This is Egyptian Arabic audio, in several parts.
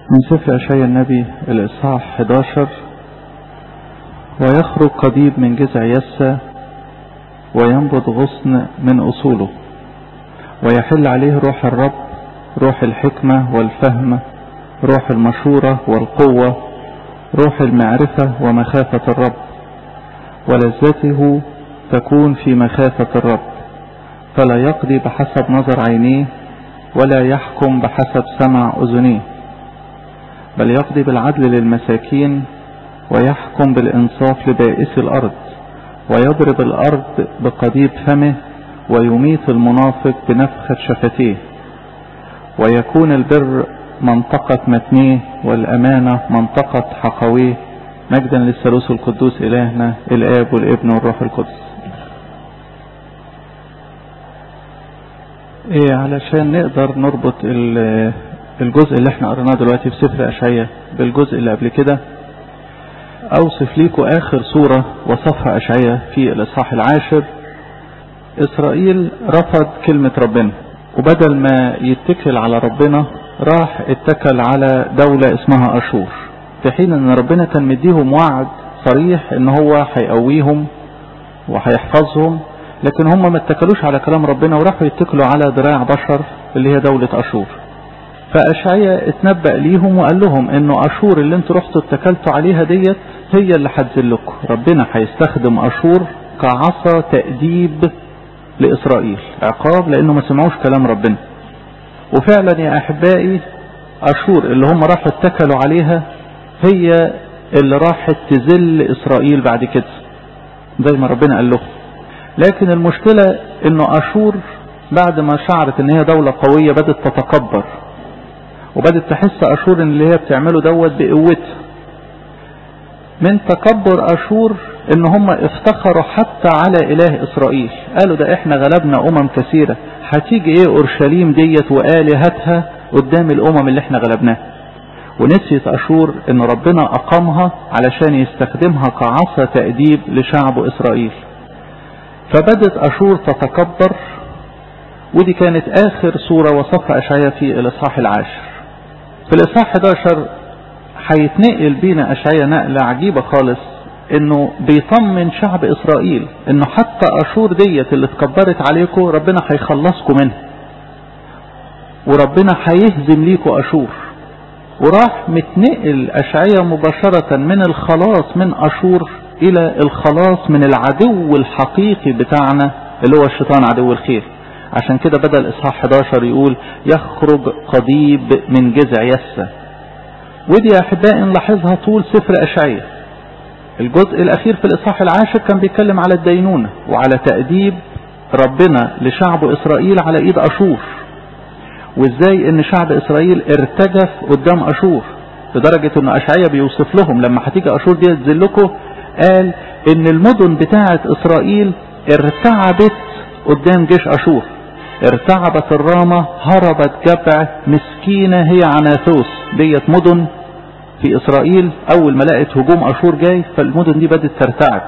من سفر أشعيا النبي الإصحاح 11 ويخرج قضيب من جذع يسى وينبض غصن من أصوله ويحل عليه روح الرب روح الحكمة والفهم روح المشورة والقوة روح المعرفة ومخافة الرب ولذته تكون في مخافة الرب فلا يقضي بحسب نظر عينيه ولا يحكم بحسب سمع أذنيه بل يقضي بالعدل للمساكين ويحكم بالإنصاف لبائس الأرض ويضرب الأرض بقضيب فمه ويميت المنافق بنفخة شفتيه ويكون البر منطقة متنيه والأمانة منطقة حقويه مجدا للثالوث القدوس إلهنا الآب والابن والروح القدس إيه علشان نقدر نربط الجزء اللي احنا قريناه دلوقتي في سفر أشعية بالجزء اللي قبل كده أوصف ليكم آخر صورة وصفها أشعية في الإصحاح العاشر إسرائيل رفض كلمة ربنا وبدل ما يتكل على ربنا راح اتكل على دولة اسمها أشور في حين ان ربنا كان مديهم وعد صريح ان هو هيقويهم وهيحفظهم لكن هم ما اتكلوش على كلام ربنا وراحوا يتكلوا على دراع بشر اللي هي دولة أشور فأشعيا اتنبأ ليهم وقال لهم انه أشور اللي انتوا رحتوا اتكلتوا عليها ديت هي اللي هتذلكم ربنا هيستخدم أشور كعصا تأديب لإسرائيل عقاب لأنه ما سمعوش كلام ربنا وفعلا يا أحبائي أشور اللي هم راحوا اتكلوا عليها هي اللي راحت تذل إسرائيل بعد كده زي ما ربنا قال لهم لكن المشكلة انه أشور بعد ما شعرت ان هي دولة قوية بدت تتكبر وبدت تحس أشور ان اللي هي بتعمله دوت بقوتها من تكبر أشور ان هم افتخروا حتى على اله اسرائيل قالوا ده احنا غلبنا امم كثيرة هتيجي ايه اورشليم ديت والهتها قدام الامم اللي احنا غلبناها ونسيت اشور ان ربنا اقامها علشان يستخدمها كعصا تأديب لشعب اسرائيل فبدت اشور تتكبر ودي كانت اخر صورة وصفها اشعيا في الاصحاح العاشر في الاصحاح 11 هيتنقل بينا اشعيا نقلة عجيبة خالص انه بيطمن شعب اسرائيل انه حتى اشور ديت اللي اتكبرت عليكم ربنا هيخلصكم منها وربنا هيهزم ليكم اشور وراح متنقل اشعيا مباشرة من الخلاص من اشور الى الخلاص من العدو الحقيقي بتاعنا اللي هو الشيطان عدو الخير عشان كده بدأ الاصحاح 11 يقول يخرج قضيب من جذع يسى ودي يا احبائي نلاحظها طول سفر اشعيا الجزء الأخير في الإصحاح العاشر كان بيتكلم على الدينونة وعلى تأديب ربنا لشعب إسرائيل على إيد أشور وإزاي إن شعب إسرائيل ارتجف قدام أشور لدرجة إن أشعيا بيوصف لهم لما هتيجي أشور دي تذلكم قال إن المدن بتاعة إسرائيل ارتعبت قدام جيش أشور ارتعبت الرامة هربت جبع مسكينة هي عناثوس ديت مدن في إسرائيل أول ما لقت هجوم أشور جاي فالمدن دي بدت ترتعب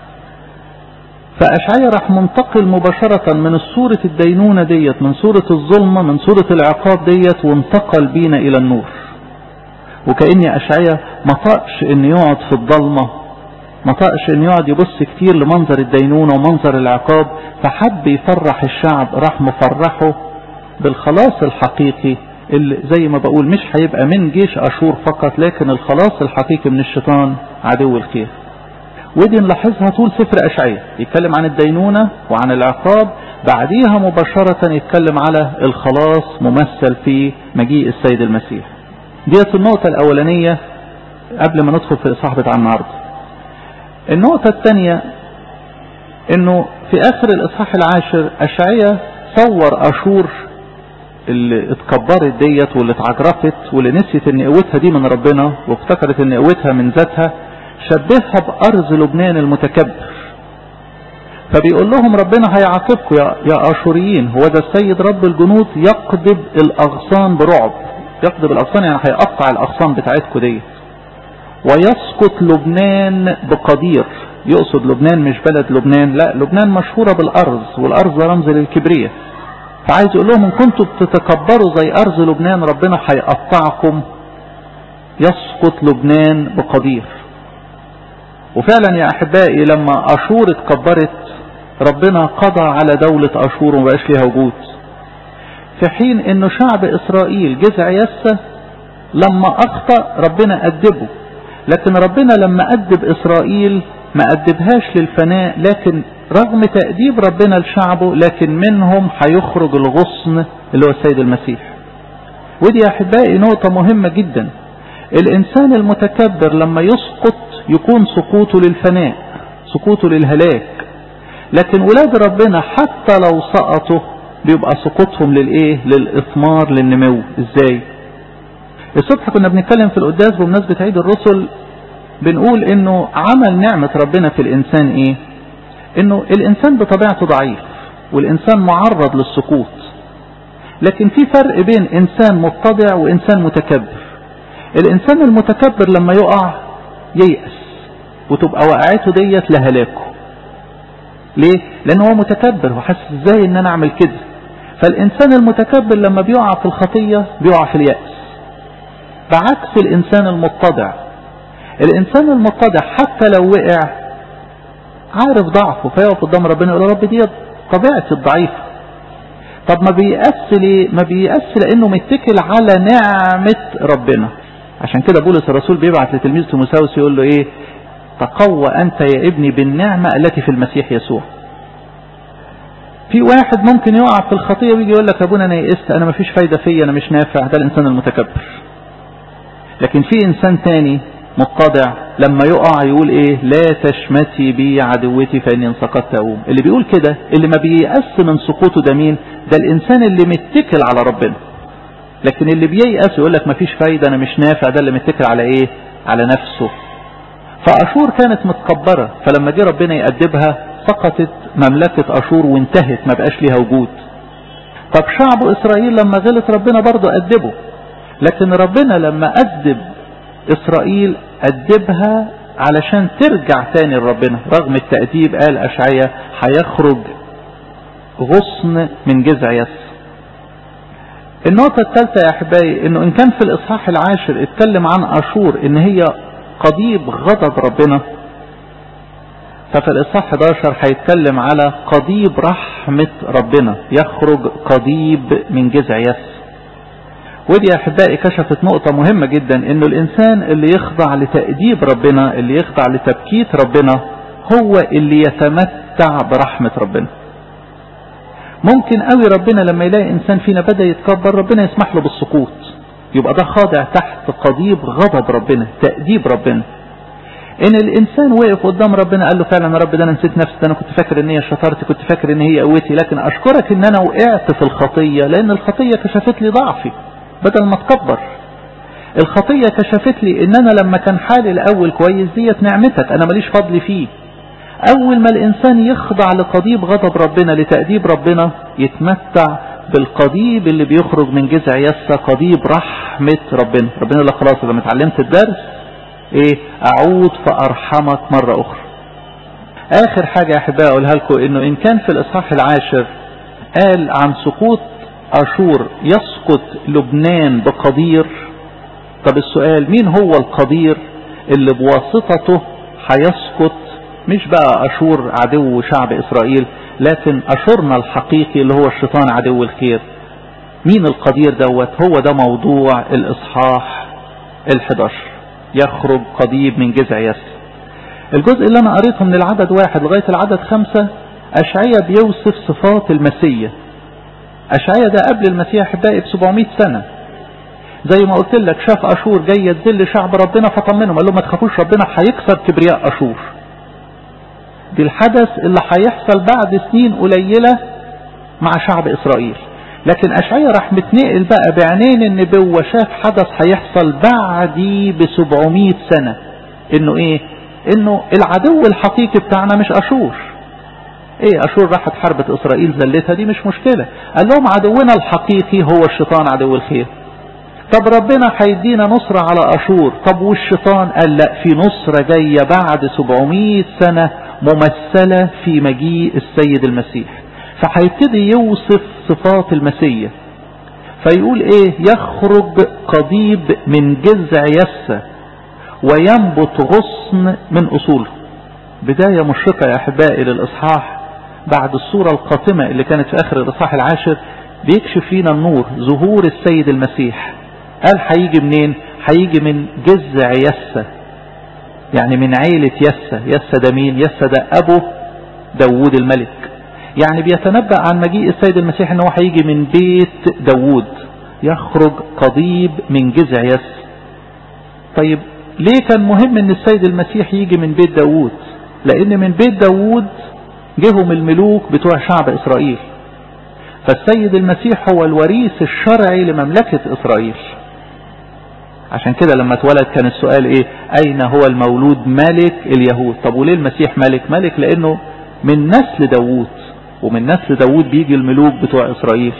فأشعيا راح منتقل مباشرة من الصورة الدينونة ديت من صورة الظلمة من صورة العقاب ديت وانتقل بينا إلى النور وكأني أشعيا ما طقش إن يقعد في الضلمة ما طقش إن يقعد يبص كتير لمنظر الدينونة ومنظر العقاب فحب يفرح الشعب راح مفرحه بالخلاص الحقيقي اللي زي ما بقول مش هيبقى من جيش أشور فقط لكن الخلاص الحقيقي من الشيطان عدو الخير ودي نلاحظها طول سفر أشعية يتكلم عن الدينونة وعن العقاب بعديها مباشرة يتكلم على الخلاص ممثل في مجيء السيد المسيح ديت النقطة الأولانية قبل ما ندخل في الإصحاح بتاع النهاردة النقطة الثانية انه في اخر الاصحاح العاشر اشعية صور اشور اللي اتكبرت ديت واللي اتعجرفت واللي نسيت ان قوتها دي من ربنا وافتكرت ان قوتها من ذاتها شبهها بأرض لبنان المتكبر فبيقول لهم ربنا هيعاقبكم يا, يا اشوريين هو ده السيد رب الجنود يقضب الاغصان برعب يقضب الاغصان يعني هيقطع الاغصان بتاعتكم ديت ويسقط لبنان بقدير يقصد لبنان مش بلد لبنان لا لبنان مشهورة بالارض والارض رمز للكبرية فعايز يقول لهم ان كنتوا بتتكبروا زي ارض لبنان ربنا هيقطعكم يسقط لبنان بقدير وفعلا يا أحبائي لما أشور اتكبرت ربنا قضى على دولة أشور ومبقاش ليها وجود في حين انه شعب اسرائيل جزع يسة لما اخطأ ربنا ادبه لكن ربنا لما ادب اسرائيل ما ادبهاش للفناء لكن رغم تأديب ربنا لشعبه لكن منهم هيخرج الغصن اللي هو السيد المسيح ودي يا احبائي نقطة مهمة جدا الانسان المتكبر لما يسقط يكون سقوطه للفناء سقوطه للهلاك لكن ولاد ربنا حتى لو سقطوا بيبقى سقوطهم للايه للاثمار للنمو ازاي الصبح كنا بنتكلم في القداس بمناسبة عيد الرسل بنقول انه عمل نعمة ربنا في الانسان ايه انه الانسان بطبيعته ضعيف والانسان معرض للسقوط لكن في فرق بين انسان متضع وانسان متكبر الانسان المتكبر لما يقع ييأس وتبقى وقعته ديت لهلاكه ليه لان هو متكبر وحاسس ازاي ان انا اعمل كده فالانسان المتكبر لما بيقع في الخطية بيقع في اليأس بعكس الانسان المتضع الانسان المتضع حتى لو وقع عارف ضعفه فيقف قدام ربنا يقول رب دي طبيعتي الضعيفة طب ما بيأس ليه ما بيأس لانه متكل على نعمة ربنا عشان كده بولس الرسول بيبعت لتلميذ تيموثاوس يقول له ايه تقوى انت يا ابني بالنعمة التي في المسيح يسوع في واحد ممكن يقع في الخطية ويجي يقول لك ابونا انا يئست انا مفيش فايدة فيا انا مش نافع ده الانسان المتكبر لكن في انسان تاني متضع لما يقع يقول ايه لا تشمتي بي عدوتي فاني ان سقطت اقوم اللي بيقول كده اللي ما بييأس من سقوطه ده مين ده الانسان اللي متكل على ربنا لكن اللي بييأس يقول لك مفيش فايدة انا مش نافع ده اللي متكل على ايه على نفسه فاشور كانت متكبرة فلما جه ربنا يأدبها سقطت مملكة اشور وانتهت ما بقاش ليها وجود طب شعب اسرائيل لما غلط ربنا برضه أدبه لكن ربنا لما أدب إسرائيل أدبها علشان ترجع تاني لربنا رغم التأديب قال أشعية هيخرج غصن من جذع يس النقطة الثالثة يا أحبائي إنه إن كان في الإصحاح العاشر اتكلم عن أشور إن هي قضيب غضب ربنا ففي الإصحاح 11 هيتكلم على قضيب رحمة ربنا يخرج قضيب من جذع يس ودي يا أحبائي كشفت نقطة مهمة جدا إنه الإنسان اللي يخضع لتأديب ربنا اللي يخضع لتبكيت ربنا هو اللي يتمتع برحمة ربنا ممكن قوي ربنا لما يلاقي إنسان فينا بدأ يتكبر ربنا يسمح له بالسقوط يبقى ده خاضع تحت قضيب غضب ربنا تأديب ربنا ان الانسان وقف قدام ربنا قال له فعلا يا رب ده انا نسيت نفسي ده انا كنت فاكر ان هي شطارتي كنت فاكر ان هي قوتي لكن اشكرك ان انا وقعت في الخطية لان الخطية كشفت لي ضعفي بدل ما اتكبر الخطية كشفت لي ان انا لما كان حالي الاول كويس ديت نعمتك انا ماليش فضل فيه اول ما الانسان يخضع لقضيب غضب ربنا لتأديب ربنا يتمتع بالقضيب اللي بيخرج من جذع يسا قضيب رحمة ربنا ربنا يقول لك خلاص لما اتعلمت الدرس ايه اعود فارحمك مرة اخرى اخر حاجة يا احبائي اقولها لكم انه ان كان في الاصحاح العاشر قال عن سقوط اشور يسقط لبنان بقدير طب السؤال مين هو القدير اللي بواسطته هيسقط مش بقى اشور عدو شعب اسرائيل لكن اشورنا الحقيقي اللي هو الشيطان عدو الخير مين القدير دوت هو ده موضوع الاصحاح ال11 يخرج قضيب من جذع يس الجزء اللي انا قريته من العدد واحد لغاية العدد خمسة اشعية بيوصف صفات المسيح أشعية ده قبل المسيح أحبائي ب 700 سنة زي ما قلت لك شاف أشور جاية تذل شعب ربنا فطمنهم قال لهم ما تخافوش ربنا هيكسر كبرياء أشور دي الحدث اللي هيحصل بعد سنين قليلة مع شعب إسرائيل لكن أشعية راح متنقل بقى بعينين النبوة شاف حدث هيحصل بعدي ب 700 سنة انه ايه انه العدو الحقيقي بتاعنا مش اشور ايه اشور راحت حربة اسرائيل زلتها دي مش مشكلة قال لهم عدونا الحقيقي هو الشيطان عدو الخير طب ربنا هيدينا نصرة على اشور طب والشيطان قال لا في نصرة جاية بعد 700 سنة ممثلة في مجيء السيد المسيح فهيبتدي يوصف صفات المسيح فيقول ايه يخرج قضيب من جذع يسة وينبت غصن من اصوله بداية مشرقة يا احبائي للاصحاح بعد الصورة القاتمة اللي كانت في اخر الاصحاح العاشر بيكشف فينا النور ظهور السيد المسيح قال هيجي منين هيجي من جذع يسة يعني من عيلة يسة يسة ده مين يسة ده ابو داوود الملك يعني بيتنبأ عن مجيء السيد المسيح ان هو هيجي من بيت داوود يخرج قضيب من جذع يس طيب ليه كان مهم ان السيد المسيح يجي من بيت داوود لان من بيت داوود جهم الملوك بتوع شعب اسرائيل فالسيد المسيح هو الوريث الشرعي لمملكة اسرائيل عشان كده لما اتولد كان السؤال ايه اين هو المولود ملك اليهود طب وليه المسيح ملك ملك لانه من نسل داوود ومن نسل داوود بيجي الملوك بتوع اسرائيل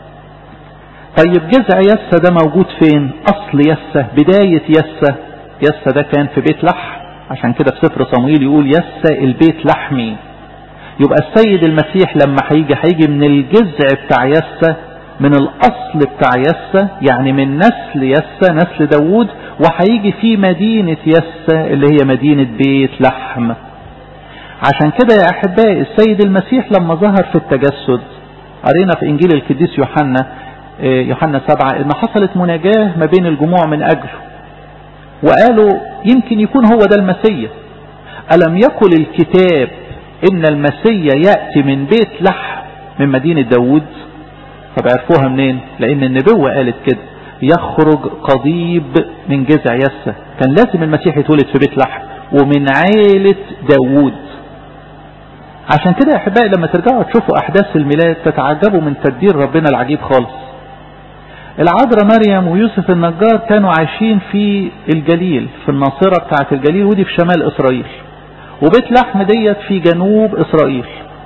طيب جذع يسة ده موجود فين اصل يسة بداية يسة يسة ده كان في بيت لحم عشان كده في سفر صمويل يقول يسة البيت لحمي يبقى السيد المسيح لما هيجي هيجي من الجذع بتاع يسة من الاصل بتاع يسة يعني من نسل يسة نسل داوود وهيجي في مدينة يسة اللي هي مدينة بيت لحم عشان كده يا احبائي السيد المسيح لما ظهر في التجسد قرينا في انجيل القديس يوحنا يوحنا سبعة ان حصلت مناجاة ما بين الجموع من اجله وقالوا يمكن يكون هو ده المسيا ألم يقل الكتاب ان المسيا يأتي من بيت لحم من مدينة داود طب عرفوها منين لان النبوة قالت كده يخرج قضيب من جذع يسة كان لازم المسيح يتولد في بيت لحم ومن عيلة داود عشان كده يا احبائي لما ترجعوا تشوفوا احداث الميلاد تتعجبوا من تدبير ربنا العجيب خالص العذراء مريم ويوسف النجار كانوا عايشين في الجليل في الناصرة بتاعة الجليل ودي في شمال اسرائيل وبيت لحم ديت في جنوب اسرائيل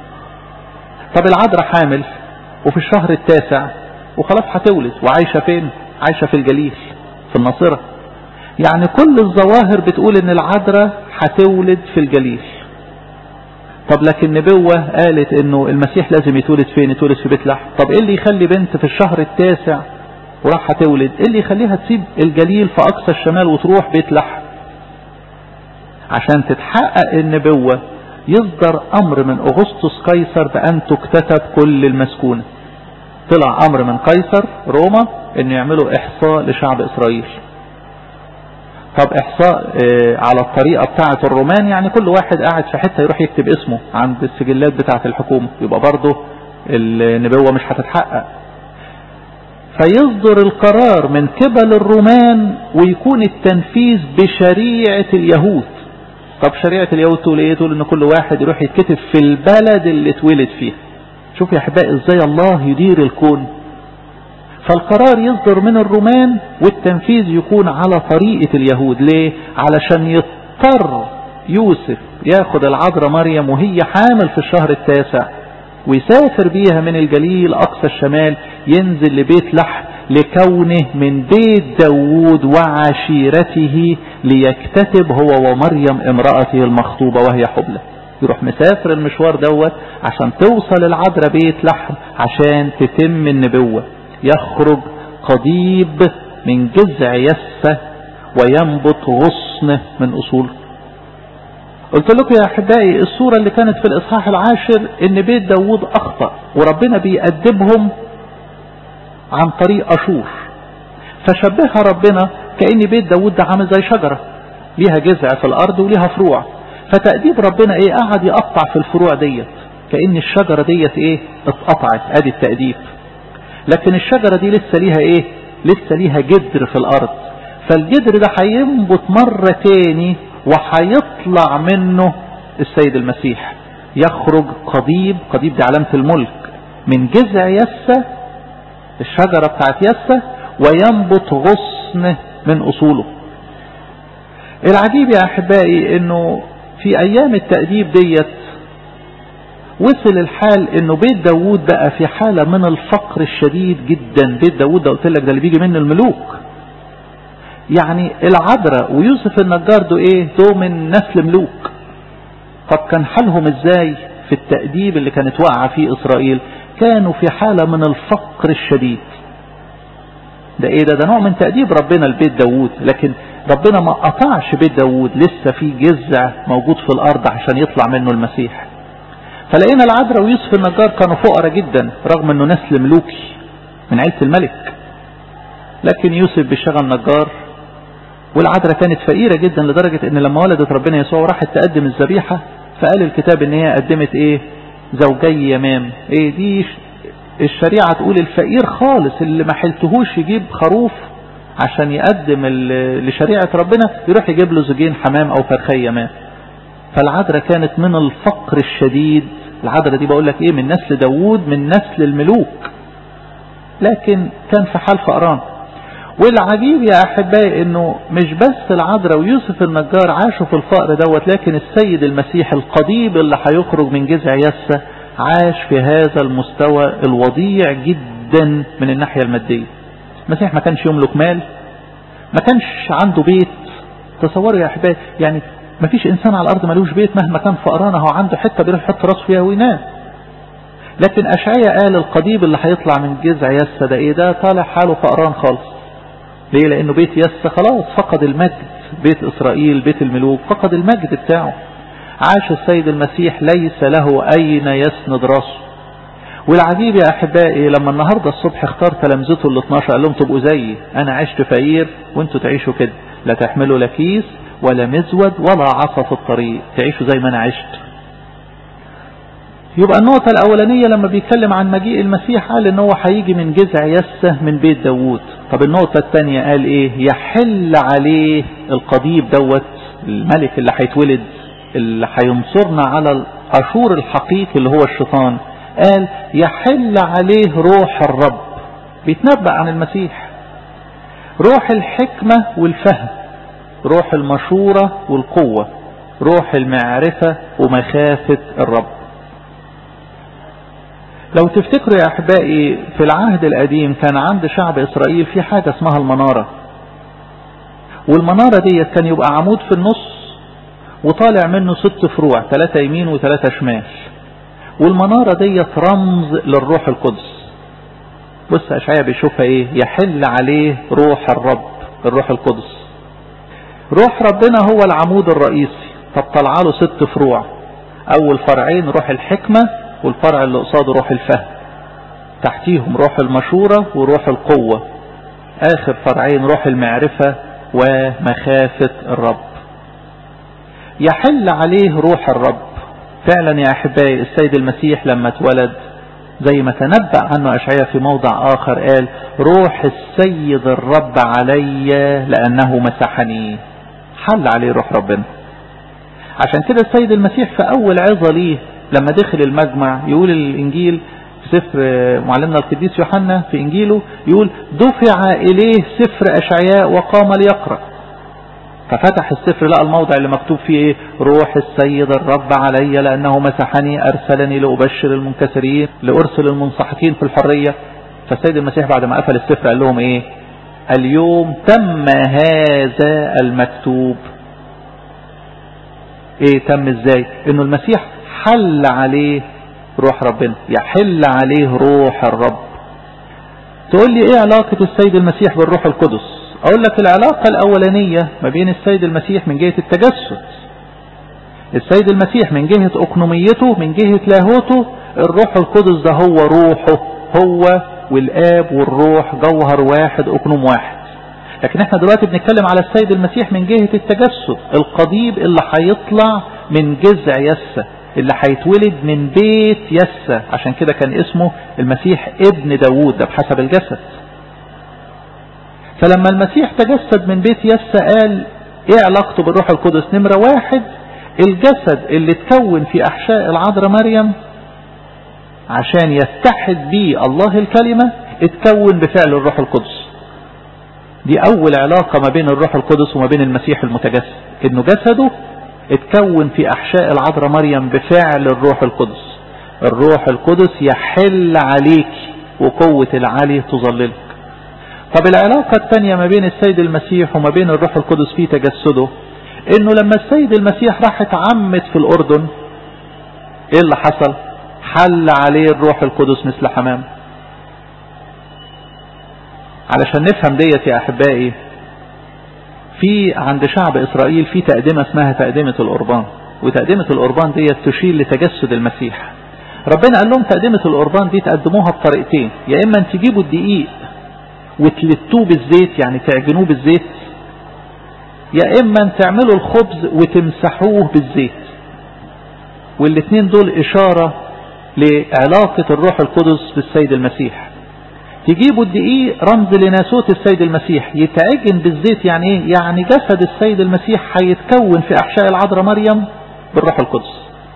طب العذراء حامل وفي الشهر التاسع وخلاص هتولد وعايشة فين عايشة في الجليل في الناصرة يعني كل الظواهر بتقول ان العذراء هتولد في الجليل طب لكن نبوة قالت انه المسيح لازم يتولد فين يتولد في بيت لحم طب ايه اللي يخلي بنت في الشهر التاسع وراح تولد ايه اللي يخليها تسيب الجليل في اقصى الشمال وتروح بيت لحم عشان تتحقق النبوة يصدر امر من اغسطس قيصر بان تكتتب كل المسكونة طلع امر من قيصر روما ان يعملوا احصاء لشعب اسرائيل طب احصاء اه على الطريقة بتاعة الرومان يعني كل واحد قاعد في حتة يروح يكتب اسمه عند السجلات بتاعة الحكومة يبقى برضه النبوة مش هتتحقق فيصدر القرار من قبل الرومان ويكون التنفيذ بشريعة اليهود طب شريعة اليهود تقول ايه تقول ان كل واحد يروح يتكتب في البلد اللي اتولد فيها شوف يا احبائي ازاي الله يدير الكون فالقرار يصدر من الرومان والتنفيذ يكون على طريقة اليهود ليه علشان يضطر يوسف ياخد العذراء مريم وهي حامل في الشهر التاسع ويسافر بيها من الجليل أقصى الشمال ينزل لبيت لحم لكونه من بيت داوود وعشيرته ليكتتب هو ومريم امرأته المخطوبة وهي حبلة يروح مسافر المشوار دوت عشان توصل العذراء بيت لحم عشان تتم النبوة يخرج قضيب من جذع يسة وينبت غصن من أصوله قلت لكم يا أحبائي الصورة اللي كانت في الإصحاح العاشر إن بيت داوود أخطأ وربنا بيأدبهم عن طريق أشور فشبهها ربنا كأن بيت داوود ده عامل زي شجرة ليها جذع في الأرض وليها فروع فتأديب ربنا إيه قعد يقطع في الفروع ديت كأن الشجرة ديت إيه اتقطعت أدي التأديب لكن الشجرة دي لسه ليها إيه لسه ليها جذر في الأرض فالجذر ده هينبت مرة تاني وهيطلع منه السيد المسيح يخرج قضيب قضيب دي علامة الملك من جذع يسة الشجرة بتاعت يسة وينبت غصن من أصوله العجيب يا أحبائي أنه في أيام التأديب ديت وصل الحال أنه بيت داوود بقى في حالة من الفقر الشديد جدا بيت داوود ده قلت لك ده اللي بيجي منه الملوك يعني العذراء ويوسف النجار دول ايه دول من نسل ملوك طب كان حالهم ازاي في التأديب اللي كانت واقعة فيه اسرائيل كانوا في حالة من الفقر الشديد ده ايه ده ده نوع من تأديب ربنا لبيت داوود لكن ربنا ما قطعش بيت داوود لسه في جذع موجود في الارض عشان يطلع منه المسيح فلقينا العذراء ويوسف النجار كانوا فقراء جدا رغم انه نسل ملوكي من عيلة الملك لكن يوسف بيشتغل نجار والعذراء كانت فقيرة جدا لدرجة ان لما ولدت ربنا يسوع وراحت تقدم الذبيحة فقال الكتاب ان هي قدمت ايه زوجي يمام ايه دي الشريعة تقول الفقير خالص اللي ما حلتهوش يجيب خروف عشان يقدم لشريعة ربنا يروح يجيب له زوجين حمام او فرخي يمام فالعذراء كانت من الفقر الشديد العذراء دي بقول لك ايه من نسل داوود من نسل الملوك لكن كان في حال فقران والعجيب يا احبائي انه مش بس العذراء ويوسف النجار عاشوا في الفقر دوت لكن السيد المسيح القضيب اللي هيخرج من جذع يسة عاش في هذا المستوى الوضيع جدا من الناحية المادية المسيح ما كانش يملك مال ما كانش عنده بيت تصوروا يا احبائي يعني ما فيش انسان على الارض ملوش بيت مهما كان فقران هو عنده حته بيروح يحط راسه فيها وينام لكن اشعيا قال القضيب اللي هيطلع من جذع يسة ده ايه ده طالع حاله فقران خالص ليه لانه بيت يسة خلاص فقد المجد بيت اسرائيل بيت الملوك فقد المجد بتاعه عاش السيد المسيح ليس له اين يسند راسه والعجيب يا احبائي لما النهاردة الصبح اختار تلامذته ال 12 قال لهم تبقوا زيي انا عشت فقير وانتوا تعيشوا كده لا تحملوا لا كيس ولا مزود ولا عصا في الطريق تعيشوا زي ما انا عشت يبقى النقطة الأولانية لما بيتكلم عن مجيء المسيح قال إن هو هيجي من جذع يسة من بيت داوود طب النقطة الثانية قال إيه يحل عليه القضيب دوت الملك اللي هيتولد اللي هينصرنا على الأشور الحقيقي اللي هو الشيطان قال يحل عليه روح الرب بيتنبأ عن المسيح روح الحكمة والفهم روح المشورة والقوة روح المعرفة ومخافة الرب لو تفتكروا يا أحبائي في العهد القديم كان عند شعب إسرائيل في حاجة اسمها المنارة والمنارة دي كان يبقى عمود في النص وطالع منه ست فروع ثلاثة يمين وثلاثة شمال والمنارة دي رمز للروح القدس بص أشعيا بيشوفها ايه يحل عليه روح الرب الروح القدس روح ربنا هو العمود الرئيسي طب طلع له ست فروع اول فرعين روح الحكمة والفرع اللي قصاده روح الفهم تحتيهم روح المشورة وروح القوة اخر فرعين روح المعرفة ومخافة الرب يحل عليه روح الرب فعلا يا احبائي السيد المسيح لما اتولد زي ما تنبأ عنه أشعياء في موضع آخر قال روح السيد الرب علي لأنه مسحني حل عليه روح ربنا عشان كده السيد المسيح في أول عظة ليه لما دخل المجمع يقول الإنجيل في سفر معلمنا القديس يوحنا في إنجيله يقول دفع إليه سفر أشعياء وقام ليقرأ ففتح السفر لقى الموضع اللي مكتوب فيه ايه روح السيد الرب علي لأنه مسحني أرسلني لأبشر المنكسرين لأرسل المنصحكين في الحرية فالسيد المسيح بعد ما قفل السفر قال لهم ايه اليوم تم هذا المكتوب ايه تم ازاي انه المسيح حل عليه روح ربنا يحل عليه روح الرب تقول لي ايه علاقة السيد المسيح بالروح القدس اقول لك العلاقة الاولانية ما بين السيد المسيح من جهة التجسد السيد المسيح من جهة اقنوميته من جهة لاهوته الروح القدس ده هو روحه هو والاب والروح جوهر واحد اقنوم واحد لكن احنا دلوقتي بنتكلم على السيد المسيح من جهة التجسد القضيب اللي هيطلع من جذع يسة اللي هيتولد من بيت يسة عشان كده كان اسمه المسيح ابن داوود ده بحسب الجسد فلما المسيح تجسد من بيت يسة قال ايه علاقته بالروح القدس نمرة واحد الجسد اللي اتكون في احشاء العذراء مريم عشان يتحد بيه الله الكلمة اتكون بفعل الروح القدس دي اول علاقة ما بين الروح القدس وما بين المسيح المتجسد انه جسده اتكون في احشاء العذراء مريم بفعل الروح القدس الروح القدس يحل عليك وقوة العلي تظللك طب العلاقة الثانية ما بين السيد المسيح وما بين الروح القدس في تجسده انه لما السيد المسيح راح اتعمد في الاردن ايه اللي حصل حل عليه الروح القدس مثل حمام علشان نفهم ديت يا أحبائي في عند شعب إسرائيل في تقدمة اسمها تقدمة القربان وتقدمة القربان ديت تشير لتجسد المسيح ربنا قال لهم تقدمة القربان دي تقدموها بطريقتين يا إما أن تجيبوا الدقيق وتلتوه بالزيت يعني تعجنوه بالزيت يا إما أن تعملوا الخبز وتمسحوه بالزيت والاثنين دول إشارة لعلاقة الروح القدس بالسيد المسيح تجيبوا الدقيق رمز لناسوت السيد المسيح يتعجن بالزيت يعني ايه يعني جسد السيد المسيح هيتكون في احشاء العذراء مريم بالروح القدس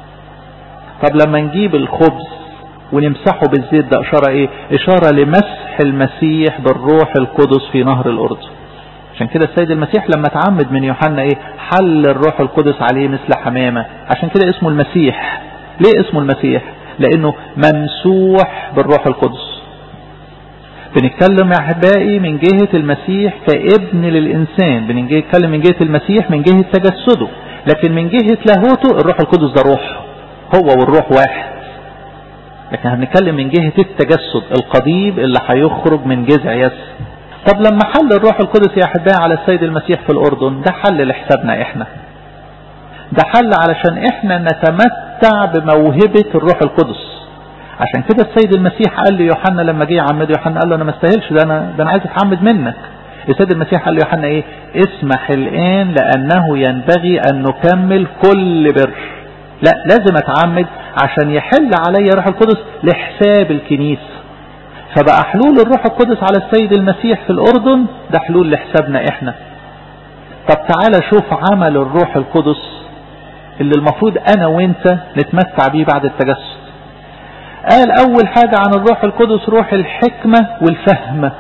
طب لما نجيب الخبز ونمسحه بالزيت ده اشارة ايه اشارة لمسح المسيح بالروح القدس في نهر الاردن عشان كده السيد المسيح لما تعمد من يوحنا ايه حل الروح القدس عليه مثل حمامة عشان كده اسمه المسيح ليه اسمه المسيح لانه ممسوح بالروح القدس بنتكلم يا احبائي من جهة المسيح كابن للانسان بنتكلم من جهة المسيح من جهة تجسده لكن من جهة لاهوته الروح القدس ده روح هو والروح واحد لكن هنتكلم من جهة التجسد القضيب اللي هيخرج من جذع يس طب لما حل الروح القدس يا احبائي على السيد المسيح في الاردن ده حل لحسابنا احنا ده حل علشان احنا نتمتع بموهبة الروح القدس عشان كده السيد المسيح قال ليوحنا لما جه يعمد يوحنا قال له انا ما استاهلش ده انا ده انا عايز اتعمد منك السيد المسيح قال ليوحنا ايه اسمح الان لانه ينبغي ان نكمل كل بر لا لازم اتعمد عشان يحل علي روح القدس لحساب الكنيسه فبقى حلول الروح القدس على السيد المسيح في الاردن ده حلول لحسابنا احنا طب تعالى شوف عمل الروح القدس اللي المفروض انا وانت نتمتع بيه بعد التجسد قال أول حاجة عن الروح القدس روح الحكمة والفهم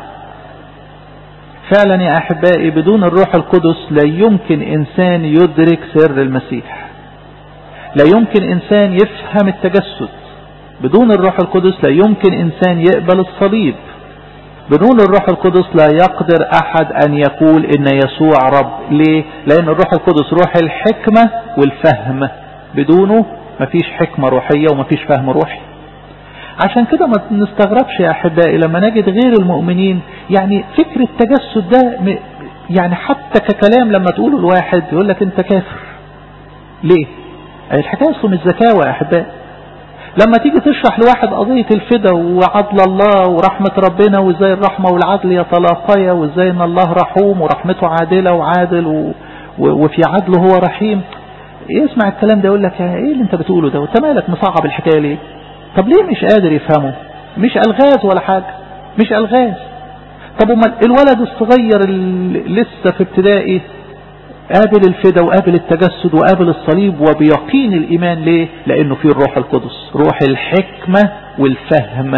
فعلا يا أحبائي بدون الروح القدس لا يمكن إنسان يدرك سر المسيح لا يمكن إنسان يفهم التجسد بدون الروح القدس لا يمكن إنسان يقبل الصليب بدون الروح القدس لا يقدر أحد أن يقول إن يسوع رب ليه؟ لأن الروح القدس روح الحكمة والفهم بدونه مفيش حكمة روحية ومفيش فهم روحي عشان كده ما نستغربش يا أحبائي لما نجد غير المؤمنين يعني فكر التجسد ده يعني حتى ككلام لما تقوله الواحد يقول لك انت كافر ليه الحكاية اصله مش زكاوة يا أحبائي لما تيجي تشرح لواحد قضية الفدا وعدل الله ورحمة ربنا وازاي الرحمة والعدل يتلاقيا وازاي ان الله رحوم ورحمته عادلة وعادل و... وفي عدله هو رحيم يسمع الكلام ده يقول لك ايه اللي انت بتقوله ده وانت مالك مصعب الحكاية ليه طب ليه مش قادر يفهمه مش الغاز ولا حاجة مش الغاز طب امال الولد الصغير اللي لسه في ابتدائي قابل الفدا وقابل التجسد وقابل الصليب وبيقين الإيمان ليه لأنه فيه الروح القدس روح الحكمة والفهم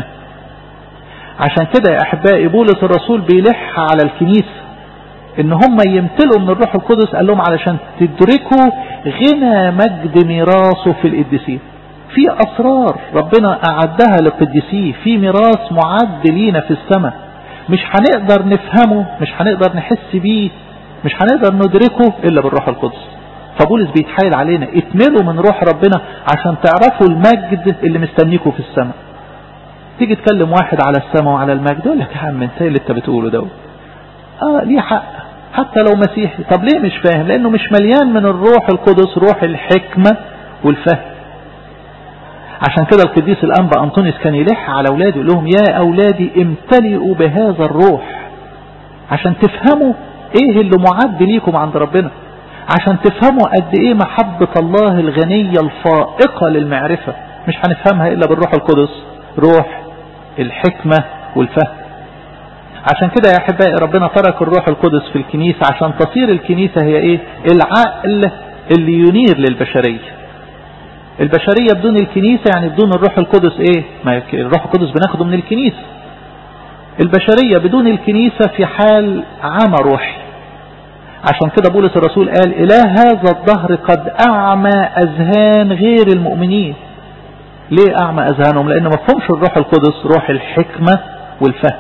عشان كده يا أحبائي بولس الرسول بيلح على الكنيسة ان هم يمتلوا من الروح القدس قال لهم علشان تدركوا غنى مجد ميراثه في القديسين في أسرار ربنا أعدها لقديسيه في ميراث معد لينا في السماء مش هنقدر نفهمه مش هنقدر نحس بيه مش هنقدر ندركه إلا بالروح القدس فبولس بيتحايل علينا اتملوا من روح ربنا عشان تعرفوا المجد اللي مستنيكم في السماء تيجي تكلم واحد على السماء وعلى المجد يقول لك يا عم انت اللي انت بتقوله ده اه ليه حق حتى لو مسيحي طب ليه مش فاهم لانه مش مليان من الروح القدس روح الحكمة والفهم عشان كده القديس الأنبا أنطونيوس كان يلح على أولاده يقول لهم يا أولادي امتلئوا بهذا الروح عشان تفهموا ايه اللي معد ليكم عند ربنا عشان تفهموا قد ايه محبة الله الغنية الفائقة للمعرفة مش هنفهمها الا بالروح القدس روح الحكمة والفهم عشان كده يا احبائي ربنا ترك الروح القدس في الكنيسة عشان تصير الكنيسة هي ايه العقل اللي ينير للبشرية البشرية بدون الكنيسة يعني بدون الروح القدس ايه ما الروح القدس بناخده من الكنيسة البشرية بدون الكنيسة في حال عمى روحي عشان كده بولس الرسول قال إله هذا الظهر قد أعمى أذهان غير المؤمنين ليه أعمى أذهانهم لأن ما فهمش الروح القدس روح الحكمة والفهم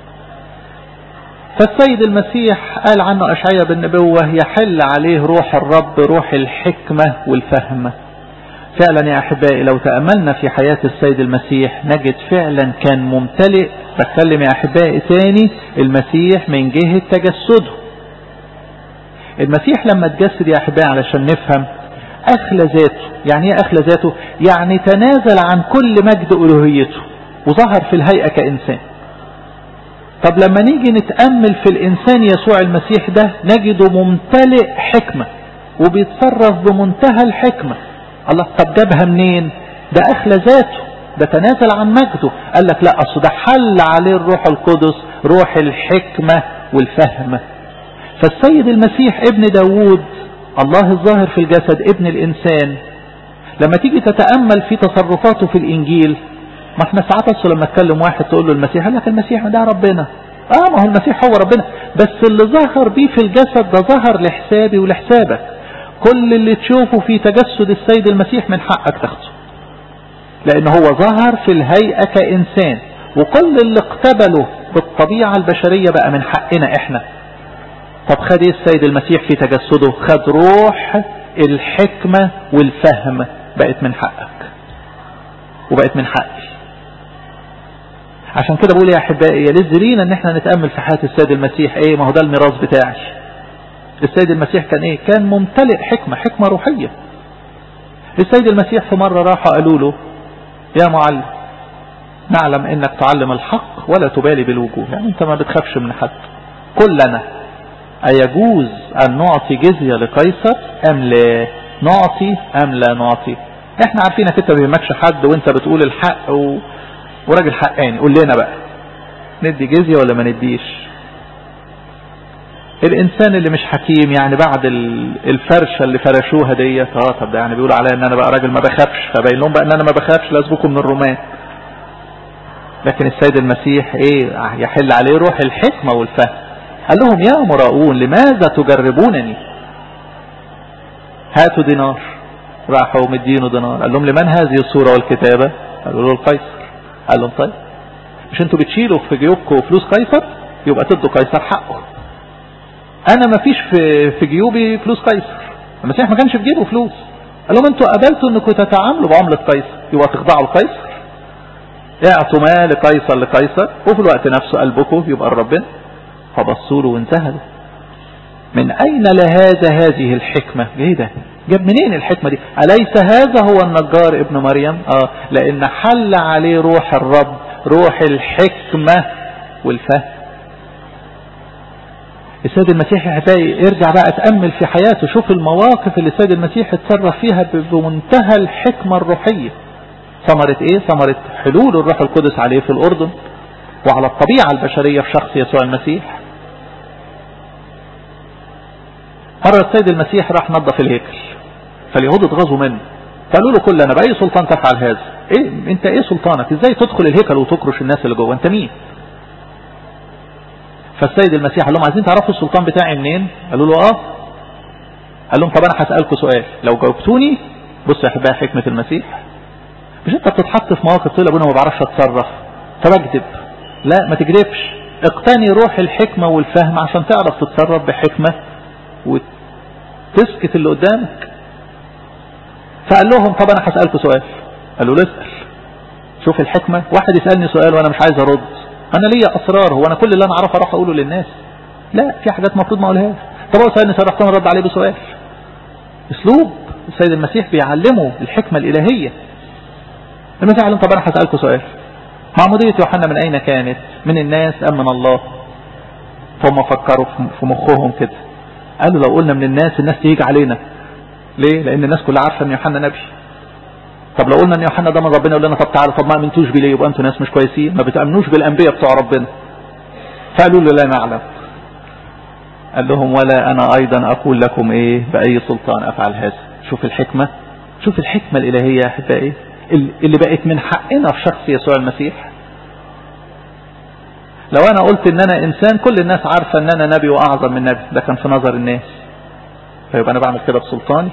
فالسيد المسيح قال عنه أشعيا بالنبوة يحل عليه روح الرب روح الحكمة والفهم فعلا يا أحبائي لو تأملنا في حياة السيد المسيح نجد فعلا كان ممتلئ بتكلم يا احبائي تاني المسيح من جهة تجسده المسيح لما تجسد يا احبائي علشان نفهم اخلى ذاته يعني ايه اخلى ذاته يعني تنازل عن كل مجد الوهيته وظهر في الهيئة كانسان طب لما نيجي نتأمل في الانسان يسوع المسيح ده نجده ممتلئ حكمة وبيتصرف بمنتهى الحكمة الله طب جابها منين ده اخلى ذاته ده تنازل عن مجده قال لك لا اصل ده حل عليه الروح القدس روح الحكمة والفهم فالسيد المسيح ابن داوود الله الظاهر في الجسد ابن الانسان لما تيجي تتأمل في تصرفاته في الانجيل ما احنا ساعات اصل لما تكلم واحد تقول له المسيح قال لك المسيح ده ربنا اه ما هو المسيح هو ربنا بس اللي ظهر بيه في الجسد ده ظهر لحسابي ولحسابك كل اللي تشوفه في تجسد السيد المسيح من حقك تاخده لان هو ظهر في الهيئة كإنسان وكل اللي اقتبله بالطبيعة البشرية بقى من حقنا احنا طب خد ايه السيد المسيح في تجسده خد روح الحكمة والفهم بقت من حقك وبقت من حقي عشان كده بقول يا احبائي يلز لينا ان احنا نتأمل في حياة السيد المسيح ايه ما هو ده الميراث بتاعي السيد المسيح كان ايه كان ممتلئ حكمة حكمة روحية السيد المسيح في مرة راحوا قالوا له يا معلم نعلم انك تعلم الحق ولا تبالي بالوجوه يعني انت ما بتخافش من حد قل لنا ايجوز ان نعطي جزية لقيصر ام لا نعطي ام لا نعطي احنا عارفينك انت بيهمكش حد وانت بتقول الحق و... وراجل حقاني قول لنا بقى ندي جزية ولا ما نديش الانسان اللي مش حكيم يعني بعد الفرشة اللي فرشوها ديت اه طب ده يعني بيقولوا عليا ان انا بقى راجل ما بخافش فباين لهم بقى ان انا ما بخافش لازبكم من الرومان لكن السيد المسيح ايه يحل عليه روح الحكمة والفهم قال لهم يا مراؤون لماذا تجربونني هاتوا دينار راحوا مدينه دينار قال لهم لمن هذه الصورة والكتابة قالوا له القيصر قال لهم طيب مش انتوا بتشيلوا في جيوبكم فلوس قيصر يبقى تدوا قيصر حقه انا ما فيش في في جيوبي فلوس قيصر المسيح ما كانش في جيبه فلوس قال لهم انتوا قبلتوا انكم تتعاملوا بعملة قيصر يبقى تخضعوا لقيصر اعطوا ما لقيصر لقيصر وفي الوقت نفسه قلبكم يبقى ربنا فبصوا له وانتهلوا من اين لهذا هذه الحكمة ايه ده جاب منين الحكمة دي أليس هذا هو النجار ابن مريم آه لأن حل عليه روح الرب روح الحكمة والفهم السيد المسيح احبائي ارجع بقى تأمل في حياته شوف المواقف اللي السيد المسيح اتصرف فيها بمنتهى الحكمة الروحية ثمرة ايه ثمرة حلول الروح القدس عليه في الأردن وعلى الطبيعة البشرية في شخص يسوع المسيح مرة السيد المسيح راح نظف الهيكل فاليهود اتغاظوا منه فقالوا له كلنا بأي سلطان تفعل هذا ايه انت ايه سلطانك ازاي تدخل الهيكل وتكرش الناس اللي جوه انت مين فالسيد المسيح قال لهم عايزين تعرفوا السلطان بتاعي منين قالوا له اه قال لهم طب انا هسألكم سؤال لو جاوبتوني بص يا احبائي حكمة المسيح مش انت بتتحط في مواقف تقول ابونا ما بعرفش اتصرف فبكذب لا ما تكذبش اقتني روح الحكمة والفهم عشان تعرف تتصرف بحكمة وتسكت اللي قدامك فقال لهم طب انا هسألكم سؤال قالوا له اسأل شوف الحكمة واحد يسألني سؤال وانا مش عايز ارد انا ليا اسرار هو انا كل اللي انا اعرفه اروح اقوله للناس لا في حاجات المفروض ما اقولهاش طب هو سألني سؤال رحت انا رد عليه بسؤال اسلوب السيد المسيح بيعلمه الحكمة الالهية المسيح قال لهم طب انا هسألكم سؤال معمودية يوحنا من اين كانت من الناس ام من الله فهم فكروا في مخهم كده قالوا لو قلنا من الناس الناس تيجي علينا ليه لان الناس كلها عارفه ان يوحنا نبي طب لو قلنا ان يوحنا ده من ربنا يقول لنا طب تعالوا طب ما امنتوش بيه ليه يبقى انتوا ناس مش كويسين ما بتامنوش بالانبياء بتوع ربنا فقالوا له لا نعلم قال لهم ولا انا ايضا اقول لكم ايه باي سلطان افعل هذا شوف الحكمه شوف الحكمه الالهيه يا احبائي اللي بقت من حقنا في شخص يسوع المسيح لو انا قلت ان انا انسان كل الناس عارفه ان انا نبي واعظم من نبي ده كان في نظر الناس فيبقى انا بعمل كده بسلطاني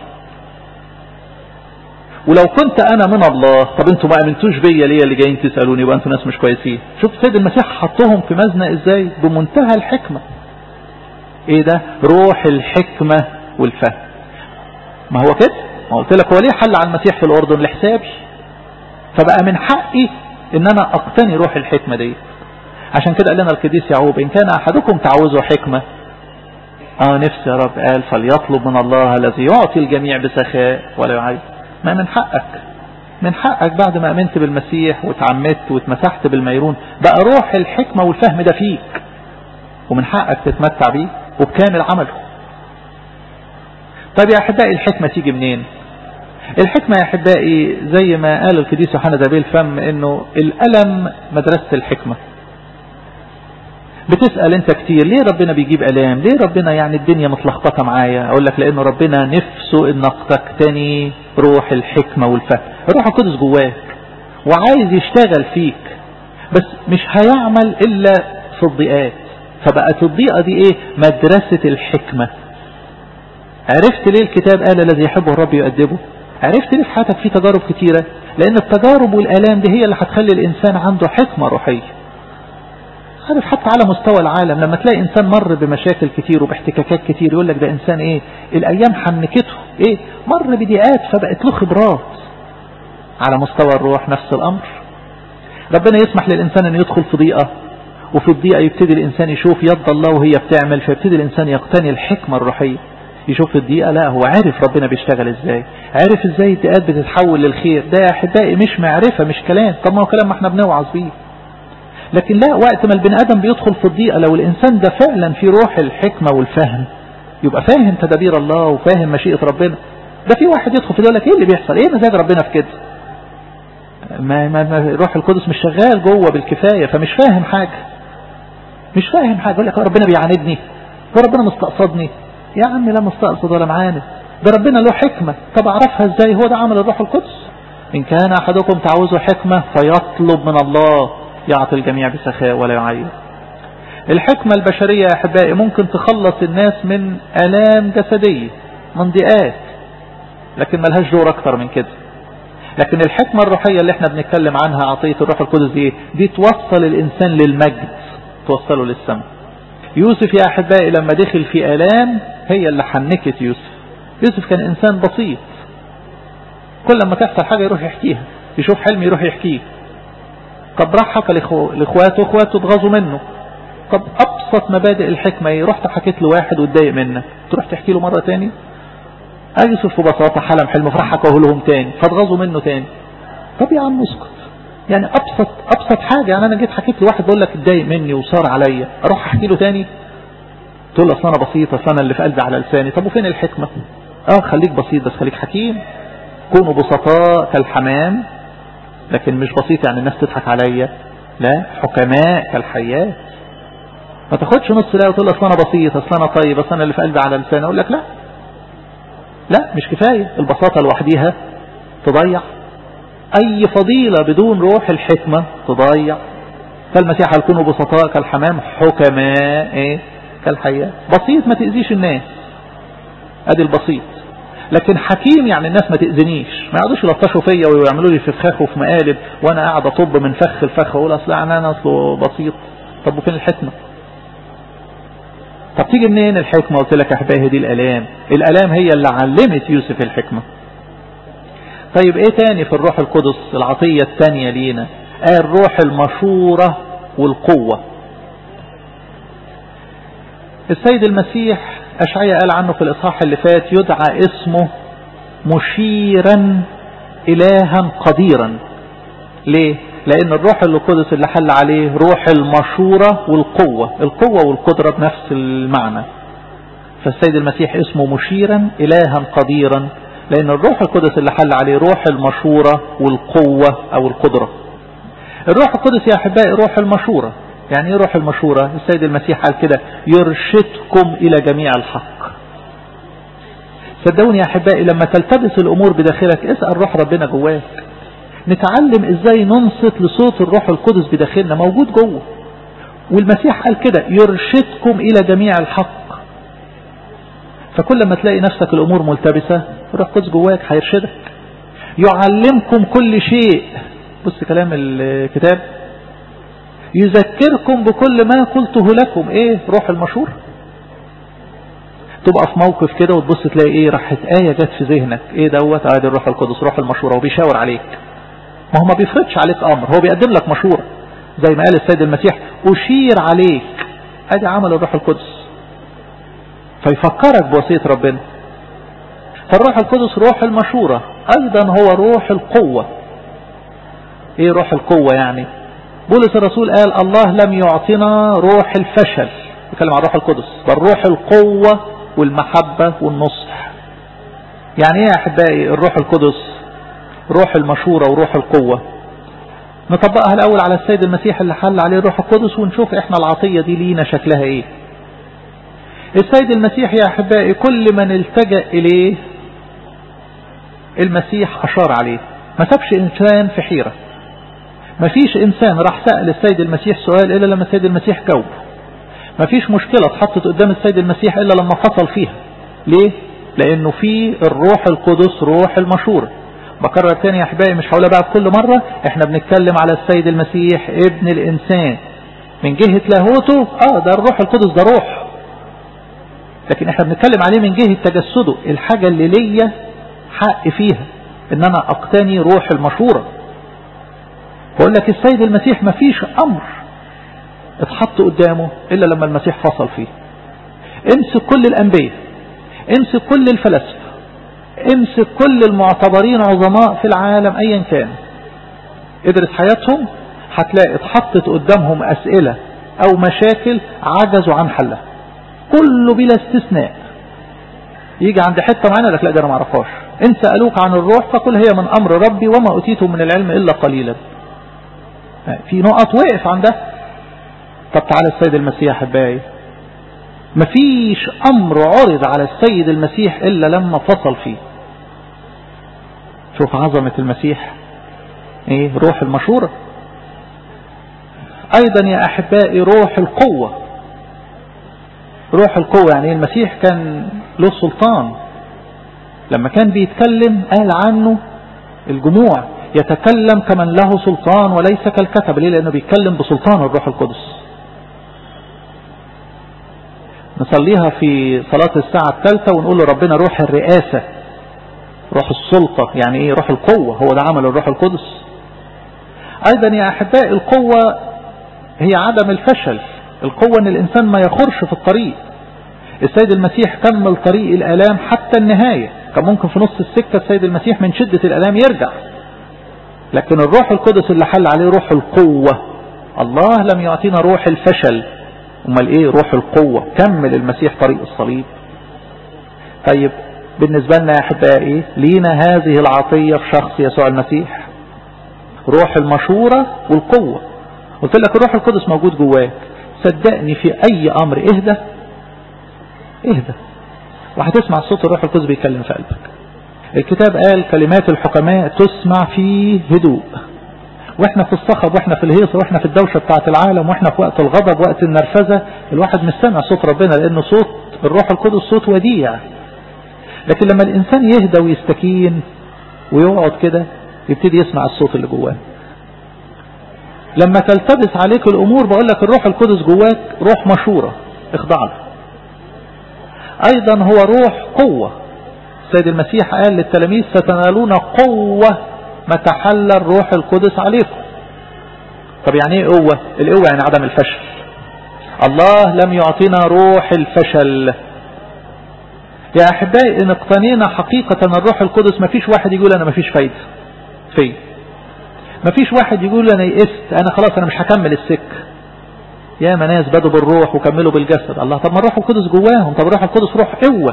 ولو كنت انا من الله طب انتوا ما امنتوش بيا ليه اللي جايين تسالوني يبقى انتوا ناس مش كويسين شوف سيد المسيح حطهم في مزنه ازاي بمنتهى الحكمه ايه ده روح الحكمه والفهم ما هو كده ما قلت لك هو ليه حل على المسيح في الاردن لحسابي فبقى من حقي ان انا اقتني روح الحكمه دي عشان كده قال لنا القديس يعقوب إن كان أحدكم تعوزه حكمة اه نفسي يا رب قال فليطلب من الله الذي يعطي الجميع بسخاء ولا يعيب ما من حقك من حقك بعد ما امنت بالمسيح وتعمدت واتمسحت بالميرون بقى روح الحكمة والفهم ده فيك ومن حقك تتمتع بيه وبكامل عمله طيب يا احبائي الحكمة تيجي منين الحكمة يا احبائي زي ما قال القديس يوحنا ذبي الفم انه الالم مدرسة الحكمة بتسأل انت كتير ليه ربنا بيجيب الام ليه ربنا يعني الدنيا متلخبطة معايا اقول لك لانه ربنا نفسه انك تقتني روح الحكمة والفهم الروح القدس جواك وعايز يشتغل فيك بس مش هيعمل الا في الضيقات فبقت الضيقة دي ايه مدرسة الحكمة عرفت ليه الكتاب قال الذي يحبه الرب يؤدبه عرفت ليه في حياتك في تجارب كتيرة لان التجارب والالام دي هي اللي هتخلي الانسان عنده حكمة روحية عارف حتى على مستوى العالم لما تلاقي انسان مر بمشاكل كتير وباحتكاكات كتير يقول لك ده انسان ايه الايام حنكته ايه مر بضيقات فبقت له خبرات على مستوى الروح نفس الامر ربنا يسمح للانسان ان يدخل في ضيقة وفي الضيقة يبتدي الانسان يشوف يد الله وهي بتعمل فيبتدي الانسان يقتني الحكمة الروحية يشوف الضيقة لا هو عارف ربنا بيشتغل ازاي عارف ازاي الضيقات بتتحول للخير ده يا احبائي مش معرفة مش كلام طب ما هو كلام ما احنا بنوعظ بيه لكن لا وقت ما البني ادم بيدخل في الضيقة لو الانسان ده فعلا في روح الحكمة والفهم يبقى فاهم تدابير الله وفاهم مشيئة ربنا ده في واحد يدخل في لك ايه اللي بيحصل ايه مزاج ربنا في كده ما, ما, ما الروح القدس مش شغال جوه بالكفاية فمش فاهم حاجة مش فاهم حاجة يقول لك ربنا بيعاندني وربنا مستقصدني يا عم لا مستقصد ولا معاند ده ربنا له حكمة طب اعرفها ازاي هو ده عمل الروح القدس ان كان احدكم تعوزه حكمة فيطلب من الله يعطي الجميع بسخاء ولا يعير الحكمة البشرية يا أحبائي ممكن تخلص الناس من ألام جسدية من ضيقات لكن ملهاش دور أكتر من كده لكن الحكمة الروحية اللي احنا بنتكلم عنها عطية الروح القدس دي دي توصل الإنسان للمجد توصله للسماء يوسف يا أحبائي لما دخل في ألام هي اللي حنكت يوسف يوسف كان إنسان بسيط كل ما تحصل حاجة يروح يحكيها يشوف حلم يروح يحكيه طب راح حكى لاخواته اخواته اتغاظوا منه طب ابسط مبادئ الحكمة ايه رحت حكيت لواحد واتضايق منك تروح تحكي له مرة تاني يوسف ببساطة حلم حلم فراح حكاه لهم تاني فاتغاظوا منه تاني طب يا عم اسكت يعني ابسط ابسط حاجة يعني انا جيت حكيت لواحد بقول لك اتضايق مني وصار عليا اروح احكي له تاني تقول اصل انا بسيط اصل انا اللي في قلبي على لساني طب وفين الحكمة اه خليك بسيط بس خليك حكيم كونوا بسطاء كالحمام لكن مش بسيط يعني الناس تضحك عليا لا حكماء كالحيات ما تاخدش نص لا وتقول اصل انا بسيط اصل انا طيب اصل انا اللي في قلبي على لساني اقول لك لا لا مش كفاية البساطة لوحديها تضيع اي فضيلة بدون روح الحكمة تضيع فالمسيح هيكونوا بسطاء كالحمام حكماء ايه كالحيات بسيط ما تأذيش الناس ادي البسيط لكن حكيم يعني الناس ما تأذنيش ما يقعدوش يلطشوا فيا ويعملوا لي في فخاخ وفي مقالب وانا قاعد اطب من فخ لفخ واقول اصل انا اصله بسيط طب وفين الحكمة طب تيجي منين الحكمة قلت لك احبائي دي الالام الالام هي اللي علمت يوسف الحكمة طيب ايه تاني في الروح القدس العطية التانية لينا قال روح المشورة والقوة السيد المسيح أشعية قال عنه في الإصحاح اللي فات يدعى اسمه مشيرا إلها قديرا ليه لأن الروح القدس اللي حل عليه روح المشورة والقوة القوة والقدرة بنفس المعنى فالسيد المسيح اسمه مشيرا إلها قديرا لأن الروح القدس اللي حل عليه روح المشورة والقوة أو القدرة الروح القدس يا أحبائي روح المشورة يعني ايه روح المشورة السيد المسيح قال كده يرشدكم الى جميع الحق صدقوني يا احبائي لما تلتبس الامور بداخلك اسأل روح ربنا جواك نتعلم ازاي ننصت لصوت الروح القدس بداخلنا موجود جوه والمسيح قال كده يرشدكم الى جميع الحق فكل ما تلاقي نفسك الامور ملتبسة الروح القدس جواك هيرشدك يعلمكم كل شيء بص كلام الكتاب يذكركم بكل ما قلته لكم ايه روح المشور تبقى في موقف كده وتبص تلاقي ايه راحت آية جت في ذهنك ايه دوت ادي الروح القدس روح المشورة وبيشاور عليك ما هو ما بيفرضش عليك امر هو بيقدم لك مشورة زي ما قال السيد المسيح أشير عليك ادي عمل الروح القدس فيفكرك بوصية ربنا فالروح القدس روح المشورة ايضا هو روح القوة ايه روح القوة يعني بولس الرسول قال الله لم يعطنا روح الفشل يتكلم عن روح القدس بل روح القوة والمحبة والنصح يعني ايه يا احبائي الروح القدس روح المشورة وروح القوة نطبقها الاول على السيد المسيح اللي حل عليه الروح القدس ونشوف احنا العطية دي لينا شكلها ايه السيد المسيح يا احبائي كل من التجأ اليه المسيح اشار عليه ما سابش انسان في حيرة ما فيش انسان راح سأل السيد المسيح سؤال الا لما السيد المسيح جاوب ما فيش مشكلة اتحطت قدام السيد المسيح الا لما فصل فيها ليه لانه في الروح القدس روح المشورة بكرر تاني يا احبائي مش هقولها بقى كل مرة احنا بنتكلم على السيد المسيح ابن الانسان من جهة لاهوته اه ده الروح القدس ده روح لكن احنا بنتكلم عليه من جهة تجسده الحاجة اللي ليا حق فيها ان انا اقتني روح المشورة بقول لك السيد المسيح مفيش امر اتحط قدامه الا لما المسيح فصل فيه امسك كل الانبياء امسك كل الفلاسفة امسك كل المعتبرين عظماء في العالم ايا كان ادرس حياتهم هتلاقي اتحطت قدامهم اسئلة او مشاكل عجزوا عن حلها كله بلا استثناء يجي عند حتة معينة لك لا ده انا معرفهاش ان سألوك عن الروح فقل هي من امر ربي وما اتيتم من العلم الا قليلا في نقط وقف عندها طب تعالى السيد المسيح احبائي مفيش امر عرض على السيد المسيح الا لما فصل فيه شوف عظمة المسيح ايه روح المشورة ايضا يا احبائي روح القوة روح القوة يعني المسيح كان له سلطان لما كان بيتكلم قال عنه الجموع يتكلم كمن له سلطان وليس كالكتب ليه لانه بيتكلم بسلطان الروح القدس نصليها في صلاة الساعة الثالثة ونقول له ربنا روح الرئاسة روح السلطة يعني ايه روح القوة هو ده عمل الروح القدس ايضا يا احبائي القوة هي عدم الفشل القوة ان الانسان ما يخرش في الطريق السيد المسيح كمل طريق الالام حتى النهاية كان ممكن في نص السكة السيد المسيح من شدة الالام يرجع لكن الروح القدس اللي حل عليه روح القوة الله لم يعطينا روح الفشل امال ايه روح القوة كمل المسيح طريق الصليب طيب بالنسبة لنا يا احبائي لينا هذه العطية في شخص يسوع المسيح روح المشورة والقوة قلت لك الروح القدس موجود جواك صدقني في اي امر اهدى اهدى وهتسمع صوت الروح القدس بيتكلم في قلبك الكتاب قال كلمات الحكماء تسمع في هدوء واحنا في الصخب واحنا في الهيصة واحنا في الدوشة بتاعة العالم واحنا في وقت الغضب وقت النرفزة الواحد مش سامع صوت ربنا لانه صوت الروح القدس صوت وديع لكن لما الانسان يهدى ويستكين ويقعد كده يبتدي يسمع الصوت اللي جواه لما تلتبس عليك الامور بقول لك الروح القدس جواك روح مشورة اخضع له ايضا هو روح قوة السيد المسيح قال للتلاميذ ستنالون قوة ما تحلى الروح القدس عليكم طب يعني ايه قوة القوة يعني عدم الفشل الله لم يعطينا روح الفشل يا احبائي ان اقتنينا حقيقة الروح القدس ما فيش واحد يقول انا ما فيش فايدة في ما فيش واحد يقول انا يئست انا خلاص انا مش هكمل السك يا ناس بدوا بالروح وكملوا بالجسد الله طب ما الروح القدس جواهم طب الروح القدس روح قوة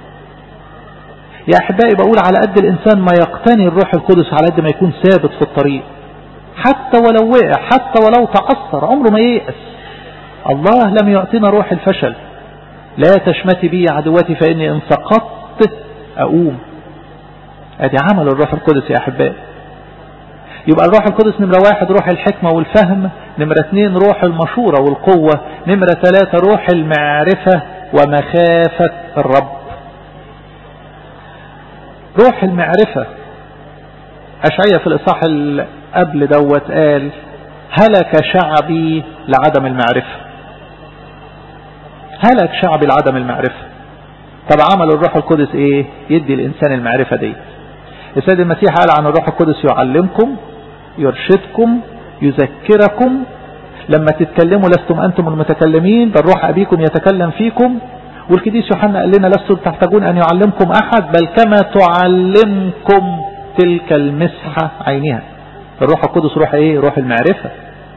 يا احبائي بقول على قد الانسان ما يقتني الروح القدس على قد ما يكون ثابت في الطريق حتى ولو وقع حتى ولو تأثر عمره ما ييأس الله لم يعطينا روح الفشل لا تشمتي بي عدوتي فإني إن سقطت أقوم ادي عمل الروح القدس يا أحبائي يبقى الروح القدس نمرة واحد روح الحكمة والفهم نمرة اثنين روح المشورة والقوة نمرة ثلاثة روح المعرفة ومخافة الرب روح المعرفة أشعية في الإصحاح قبل دوت قال هلك شعبي لعدم المعرفة هلك شعبي لعدم المعرفة طب عمل الروح القدس ايه يدي الانسان المعرفة دي السيد المسيح قال عن الروح القدس يعلمكم يرشدكم يذكركم لما تتكلموا لستم أنتم المتكلمين بل روح أبيكم يتكلم فيكم والكديس يوحنا قال لنا لستم تحتاجون أن يعلمكم أحد بل كما تعلمكم تلك المسحة عينها الروح القدس روح ايه روح المعرفة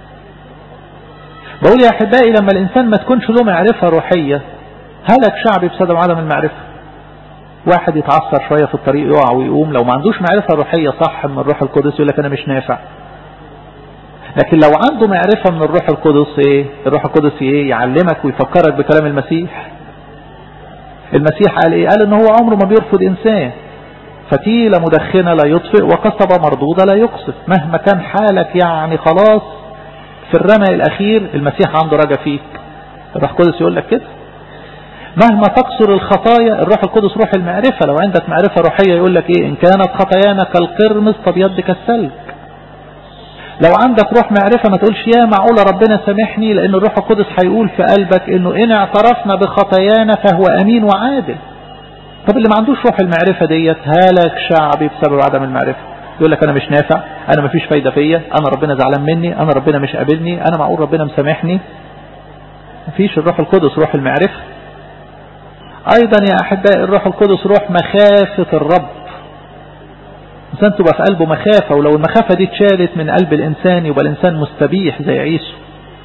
بقول يا أحبائي لما الإنسان ما تكونش له معرفة روحية هلك شعبي بسبب عدم المعرفة واحد يتعثر شوية في الطريق يقع ويقوم لو ما عندوش معرفة روحية صح من الروح القدس يقول لك أنا مش نافع لكن لو عنده معرفة من الروح القدس ايه الروح القدس ايه يعلمك ويفكرك بكلام المسيح المسيح قال ايه قال ان هو عمره ما بيرفض انسان فتيلة مدخنة لا يطفئ وقصبة مردودة لا يقصف مهما كان حالك يعني خلاص في الرمى الاخير المسيح عنده رجا فيك الروح القدس يقول لك كده مهما تقصر الخطايا الروح القدس روح المعرفة لو عندك معرفة روحية يقول لك ايه ان كانت خطايانا كالقرمز فبيض كالثلج لو عندك روح معرفة ما تقولش يا معقولة ربنا سامحني لان الروح القدس هيقول في قلبك انه ان اعترفنا بخطايانا فهو امين وعادل طب اللي ما عندوش روح المعرفة ديت هلك شعبي بسبب عدم المعرفة يقول لك انا مش نافع انا ما فيش فايدة فيا انا ربنا زعلان مني انا ربنا مش قابلني انا معقول ربنا مسامحني ما فيش الروح القدس روح المعرفة ايضا يا احبائي الروح القدس روح مخافة الرب الانسان تبقى في قلبه مخافة ولو المخافة دي اتشالت من قلب الانسان يبقى الانسان مستبيح زي عيسو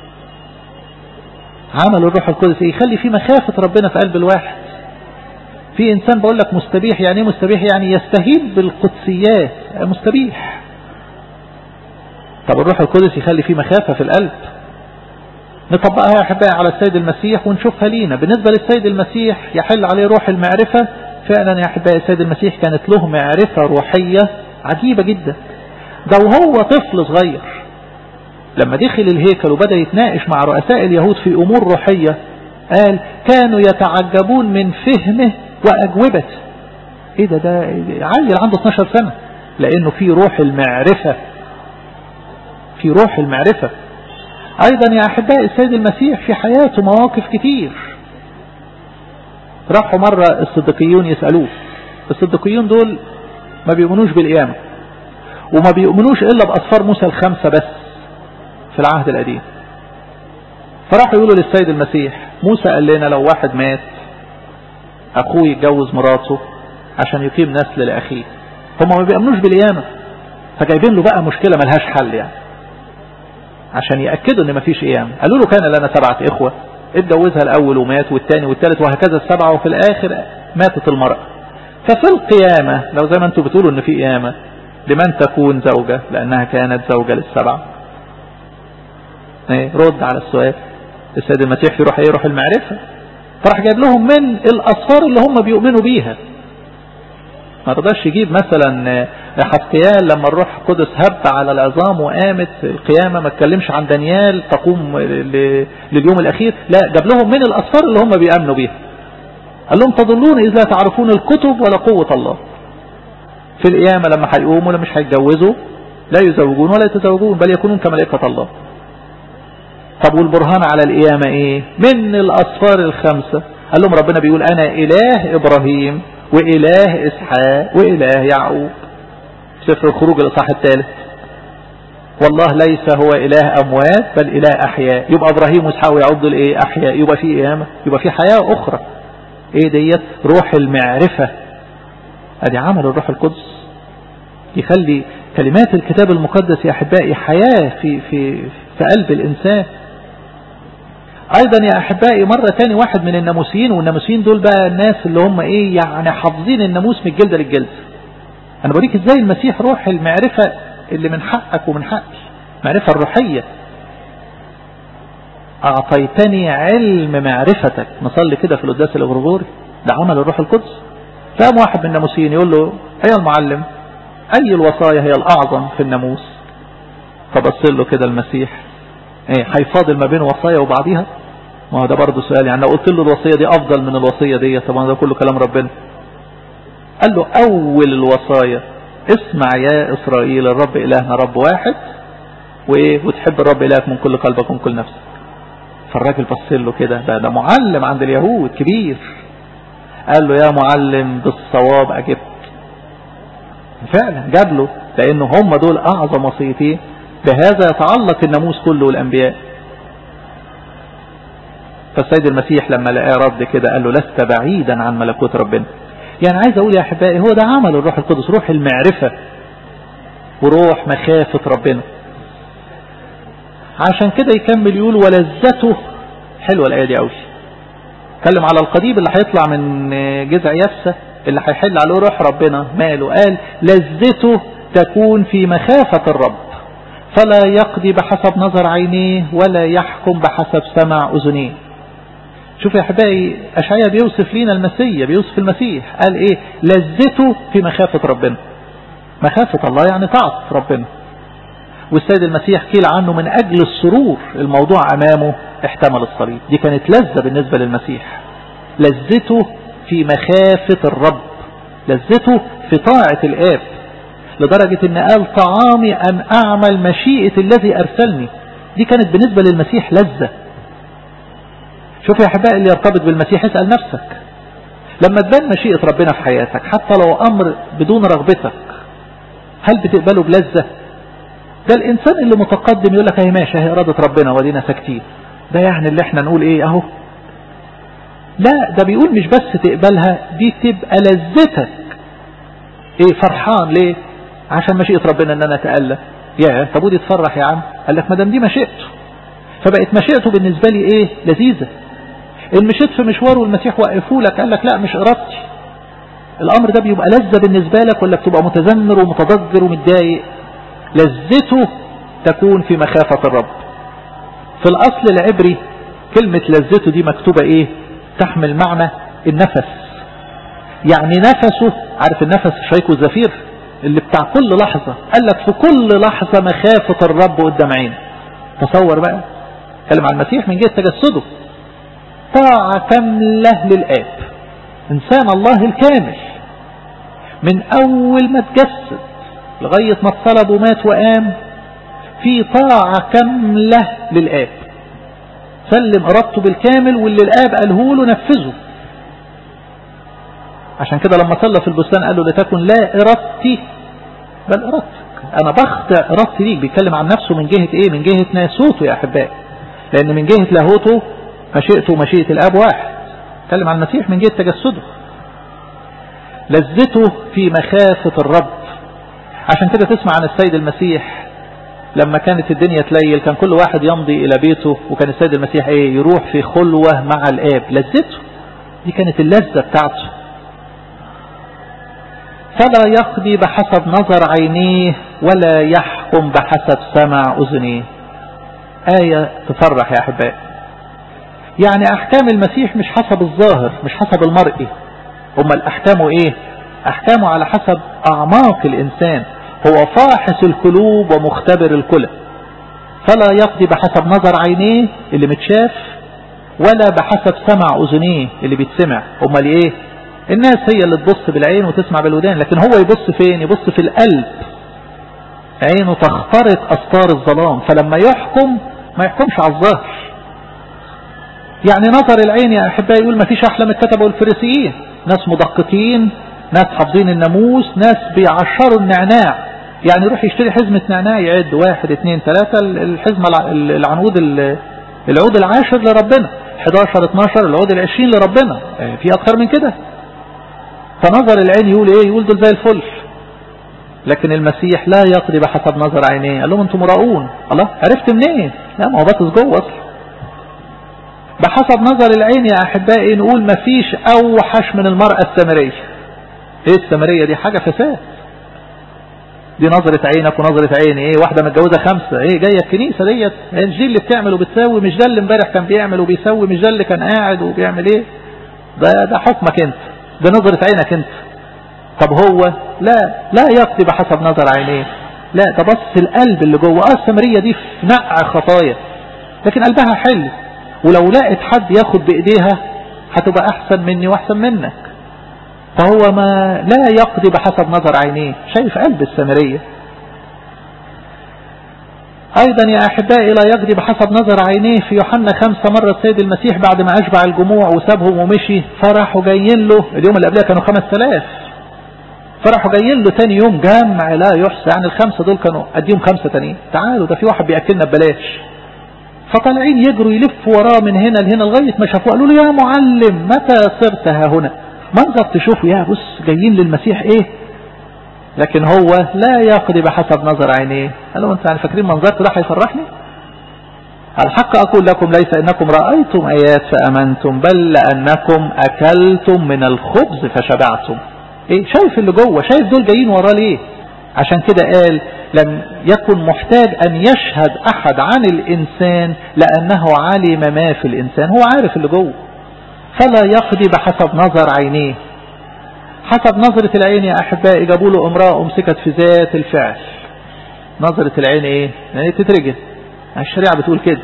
عمل الروح القدس ايه يخلي في مخافة ربنا في قلب الواحد في انسان بقول لك مستبيح يعني ايه مستبيح يعني يستهين بالقدسيات مستبيح طب الروح القدس يخلي فيه مخافة في القلب نطبقها يا احبائي على السيد المسيح ونشوفها لينا بالنسبة للسيد المسيح يحل عليه روح المعرفة فعلا يا احبائي السيد المسيح كانت له معرفة روحية عجيبة جدا ده وهو طفل صغير لما دخل الهيكل وبدأ يتناقش مع رؤساء اليهود في امور روحية قال كانوا يتعجبون من فهمه وأجوبته ايه ده ده عيل عنده 12 سنة لانه في روح المعرفة في روح المعرفة ايضا يا احبائي السيد المسيح في حياته مواقف كتير راحوا مرة الصديقيون يسألوه الصديقيون دول ما بيؤمنوش بالقيامة وما بيؤمنوش الا باصفار موسى الخمسة بس في العهد القديم فراحوا يقولوا للسيد المسيح موسى قال لنا لو واحد مات اخوه يتجوز مراته عشان يقيم نسل لاخيه هم ما بيأمنوش بالقيامة فجايبين له بقى مشكلة ملهاش حل يعني عشان يأكدوا ان مفيش قيامة قالوا له كان لنا سبعة اخوة اتجوزها الاول ومات والتاني والتالت وهكذا السبعة وفي الاخر ماتت المرأة ففي القيامة لو زي ما انتم بتقولوا ان في قيامة لمن تكون زوجة لانها كانت زوجة للسبعة ايه رد على السؤال السيد المسيح يروح ايه يروح المعرفة فراح جايب لهم من الاصفار اللي هم بيؤمنوا بيها ما رضاش يجيب مثلا حسقيال لما الروح القدس هب على العظام وقامت القيامة ما اتكلمش عن دانيال تقوم لليوم الاخير لا جاب لهم من الاصفار اللي هم بيؤمنوا بيها قال لهم تضلون اذ لا تعرفون الكتب ولا قوة الله في القيامة لما هيقوموا لما مش هيتجوزوا لا يزوجون ولا يتزوجون بل يكونون كملائكة الله طب والبرهان على القيامة ايه من الاصفار الخمسة قال لهم ربنا بيقول انا اله ابراهيم واله اسحاق واله يعقوب سفر الخروج الاصحاح الثالث والله ليس هو اله اموات بل اله احياء يبقى ابراهيم واسحاق ويعقوب دول ايه احياء يبقى في قيامة يبقى في حياة اخرى ايه ديت روح المعرفة ادي عمل الروح القدس يخلي كلمات الكتاب المقدس يا احبائي حياة في في في قلب الانسان ايضا يا احبائي مرة تاني واحد من الناموسيين والناموسيين دول بقى الناس اللي هم ايه يعني حافظين الناموس من الجلدة للجلد انا بوريك ازاي المسيح روح المعرفة اللي من حقك ومن حقي المعرفة الروحية اعطيتني علم معرفتك نصلي كده في القداس الغرغوري ده عمل الروح القدس قام واحد من الناموسيين يقول له ايها المعلم اي الوصايا هي الاعظم في الناموس فبص له كده المسيح ايه هيفاضل ما بين وصايا وبعضيها ما هو ده برضه سؤال يعني لو قلت له الوصية دي افضل من الوصية دي طبعا ده كله كلام ربنا قال له اول الوصايا اسمع يا اسرائيل الرب الهنا رب واحد وايه وتحب الرب الهك من كل قلبك ومن كل نفسك فالراجل بص له كده ده ده معلم عند اليهود كبير قال له يا معلم بالصواب اجبت فعلا جاب له لان هم دول اعظم وصيتين بهذا يتعلق الناموس كله والانبياء فالسيد المسيح لما لقاه رد كده قال له لست بعيدا عن ملكوت ربنا يعني عايز اقول يا احبائي هو ده عمل الروح القدس روح المعرفة وروح مخافة ربنا عشان كده يكمل يقول ولذته حلوة الآية دي قوي اتكلم على القضيب اللي هيطلع من جذع يفسة اللي هيحل عليه روح ربنا ماله قال لذته تكون في مخافة الرب فلا يقضي بحسب نظر عينيه ولا يحكم بحسب سمع أذنيه شوف يا احبائي اشعياء بيوصف لينا المسيح بيوصف المسيح قال ايه لذته في مخافة ربنا مخافة الله يعني طاعة ربنا والسيد المسيح قيل عنه من اجل السرور الموضوع امامه احتمل الصليب دي كانت لذة بالنسبة للمسيح لذته في مخافة الرب لذته في طاعة الاب لدرجة ان قال طعامي ان اعمل مشيئة الذي ارسلني دي كانت بالنسبة للمسيح لذة شوف يا احبائي اللي يرتبط بالمسيح اسأل نفسك لما تبان مشيئة ربنا في حياتك حتى لو امر بدون رغبتك هل بتقبله بلذة ده الانسان اللي متقدم يقول لك اهي ماشي اهي ارادة ربنا ودينا ساكتين ده يعني اللي احنا نقول ايه اهو لا ده بيقول مش بس تقبلها دي تبقى لذتك ايه فرحان ليه عشان مشيئة ربنا ان انا اتألى يا طب ودي تفرح يا عم قال لك ما دام دي مشيئته فبقت مشيئته بالنسبة لي ايه لذيذة ان مشيت في مشوار والمسيح وقفوا لك قال لك لا مش ارادتي الامر ده بيبقى لذة بالنسبة لك ولا بتبقى متذمر ومتضجر ومتضايق لذته تكون في مخافة الرب في الاصل العبري كلمة لذته دي مكتوبة ايه تحمل معنى النفس يعني نفسه عارف النفس الشيك والزفير اللي بتاع كل لحظة قال لك في كل لحظة مخافة الرب قدام عينه تصور بقى كلم عن المسيح من جهة تجسده طاعة كاملة للآب إنسان الله الكامل من أول ما تجسد لغاية ما اتصلب ومات وقام في طاعة كاملة للآب سلم إرادته بالكامل واللي الآب قاله له نفذه عشان كده لما صلى في البستان قال له لتكن لا إرادتي بل إرادتك أنا بخضع إرادتي ليك بيتكلم عن نفسه من جهة إيه من جهة ناسوته يا أحبائي لأن من جهة لاهوته مشيئته ومشيئة الآب واحد اتكلم عن المسيح من جهة تجسده لذته في مخافة الرب عشان كده تسمع عن السيد المسيح لما كانت الدنيا تليل كان كل واحد يمضي إلى بيته وكان السيد المسيح إيه يروح في خلوة مع الآب لذته دي كانت اللذة بتاعته فلا يقضي بحسب نظر عينيه ولا يحكم بحسب سمع أذنيه آية تفرح يا أحبائي يعني أحكام المسيح مش حسب الظاهر مش حسب المرئي أما الأحكام إيه أحكامه على حسب أعماق الإنسان هو فاحص القلوب ومختبر الكلى فلا يقضي بحسب نظر عينيه اللي متشاف ولا بحسب سمع أذنيه اللي بيتسمع أمال إيه الناس هي اللي تبص بالعين وتسمع بالودان لكن هو يبص فين يبص في القلب عينه تخترق أستار الظلام فلما يحكم ما يحكمش على الظاهر يعني نظر العين يا أحبائي يقول ما فيش أحلى من الكتبة والفريسيين ناس مدققين ناس حافظين الناموس ناس بيعشروا النعناع يعني يروح يشتري حزمة نعناع يعد واحد اثنين ثلاثة الحزمة العنود العود العاشر لربنا 11 12 العود العشرين لربنا في أكتر من كده فنظر العين يقول ايه يقول دول زي الفل لكن المسيح لا يقضي بحسب نظر عينيه قال لهم انتم مراؤون الله عرفت منين لا ما هو باطس جوه اصلا بحسب نظر العين يا احبائي نقول ما فيش اوحش من المرأة السامرية ايه السامرية دي حاجة فساد دي نظرة عينك ونظرة عيني ايه واحدة متجوزة خمسة ايه جاية الكنيسة ديت مش دي اللي بتعمل وبتسوي مش ده اللي امبارح كان بيعمل وبيسوي مش ده اللي كان قاعد وبيعمل ايه ده ده حكمك انت ده نظرة عينك انت طب هو لا لا يقضي بحسب نظر عينيه لا ده بص القلب اللي جوه اه السامرية دي في نقع خطايا لكن قلبها حلو ولو لقت حد ياخد بايديها هتبقى احسن مني واحسن منك فهو ما لا يقضي بحسب نظر عينيه شايف قلب السامرية ايضا يا احبائي لا يقضي بحسب نظر عينيه في يوحنا خمسة مرة السيد المسيح بعد ما اشبع الجموع وسابهم ومشي فرحوا جايين له اليوم اللي قبلها كانوا خمس تلاف فرحوا جايين له تاني يوم جمع لا يحصى يعني الخمسة دول كانوا اديهم خمسة تانيين تعالوا ده في واحد بيأكلنا ببلاش فطالعين يجروا يلفوا وراه من هنا لهنا لغاية ما شافوه قالوا له يا معلم متى صرت ها هنا منظر تشوفه يا بص جايين للمسيح ايه لكن هو لا يقضي بحسب نظر عينيه قال له انت يعني فاكرين منظرك ده هيفرحني الحق أقول لكم ليس أنكم رأيتم آيات فأمنتم بل لأنكم أكلتم من الخبز فشبعتم إيه شايف اللي جوه شايف دول جايين وراه ليه عشان كده قال لم يكن محتاج أن يشهد أحد عن الإنسان لأنه علم ما في الإنسان هو عارف اللي جوه فلا يقضي بحسب نظر عينيه حسب نظرة العين يا أحبائي جابوا له امرأة أمسكت في ذات الفعل نظرة العين إيه؟ يعني تترجل الشريعة بتقول كده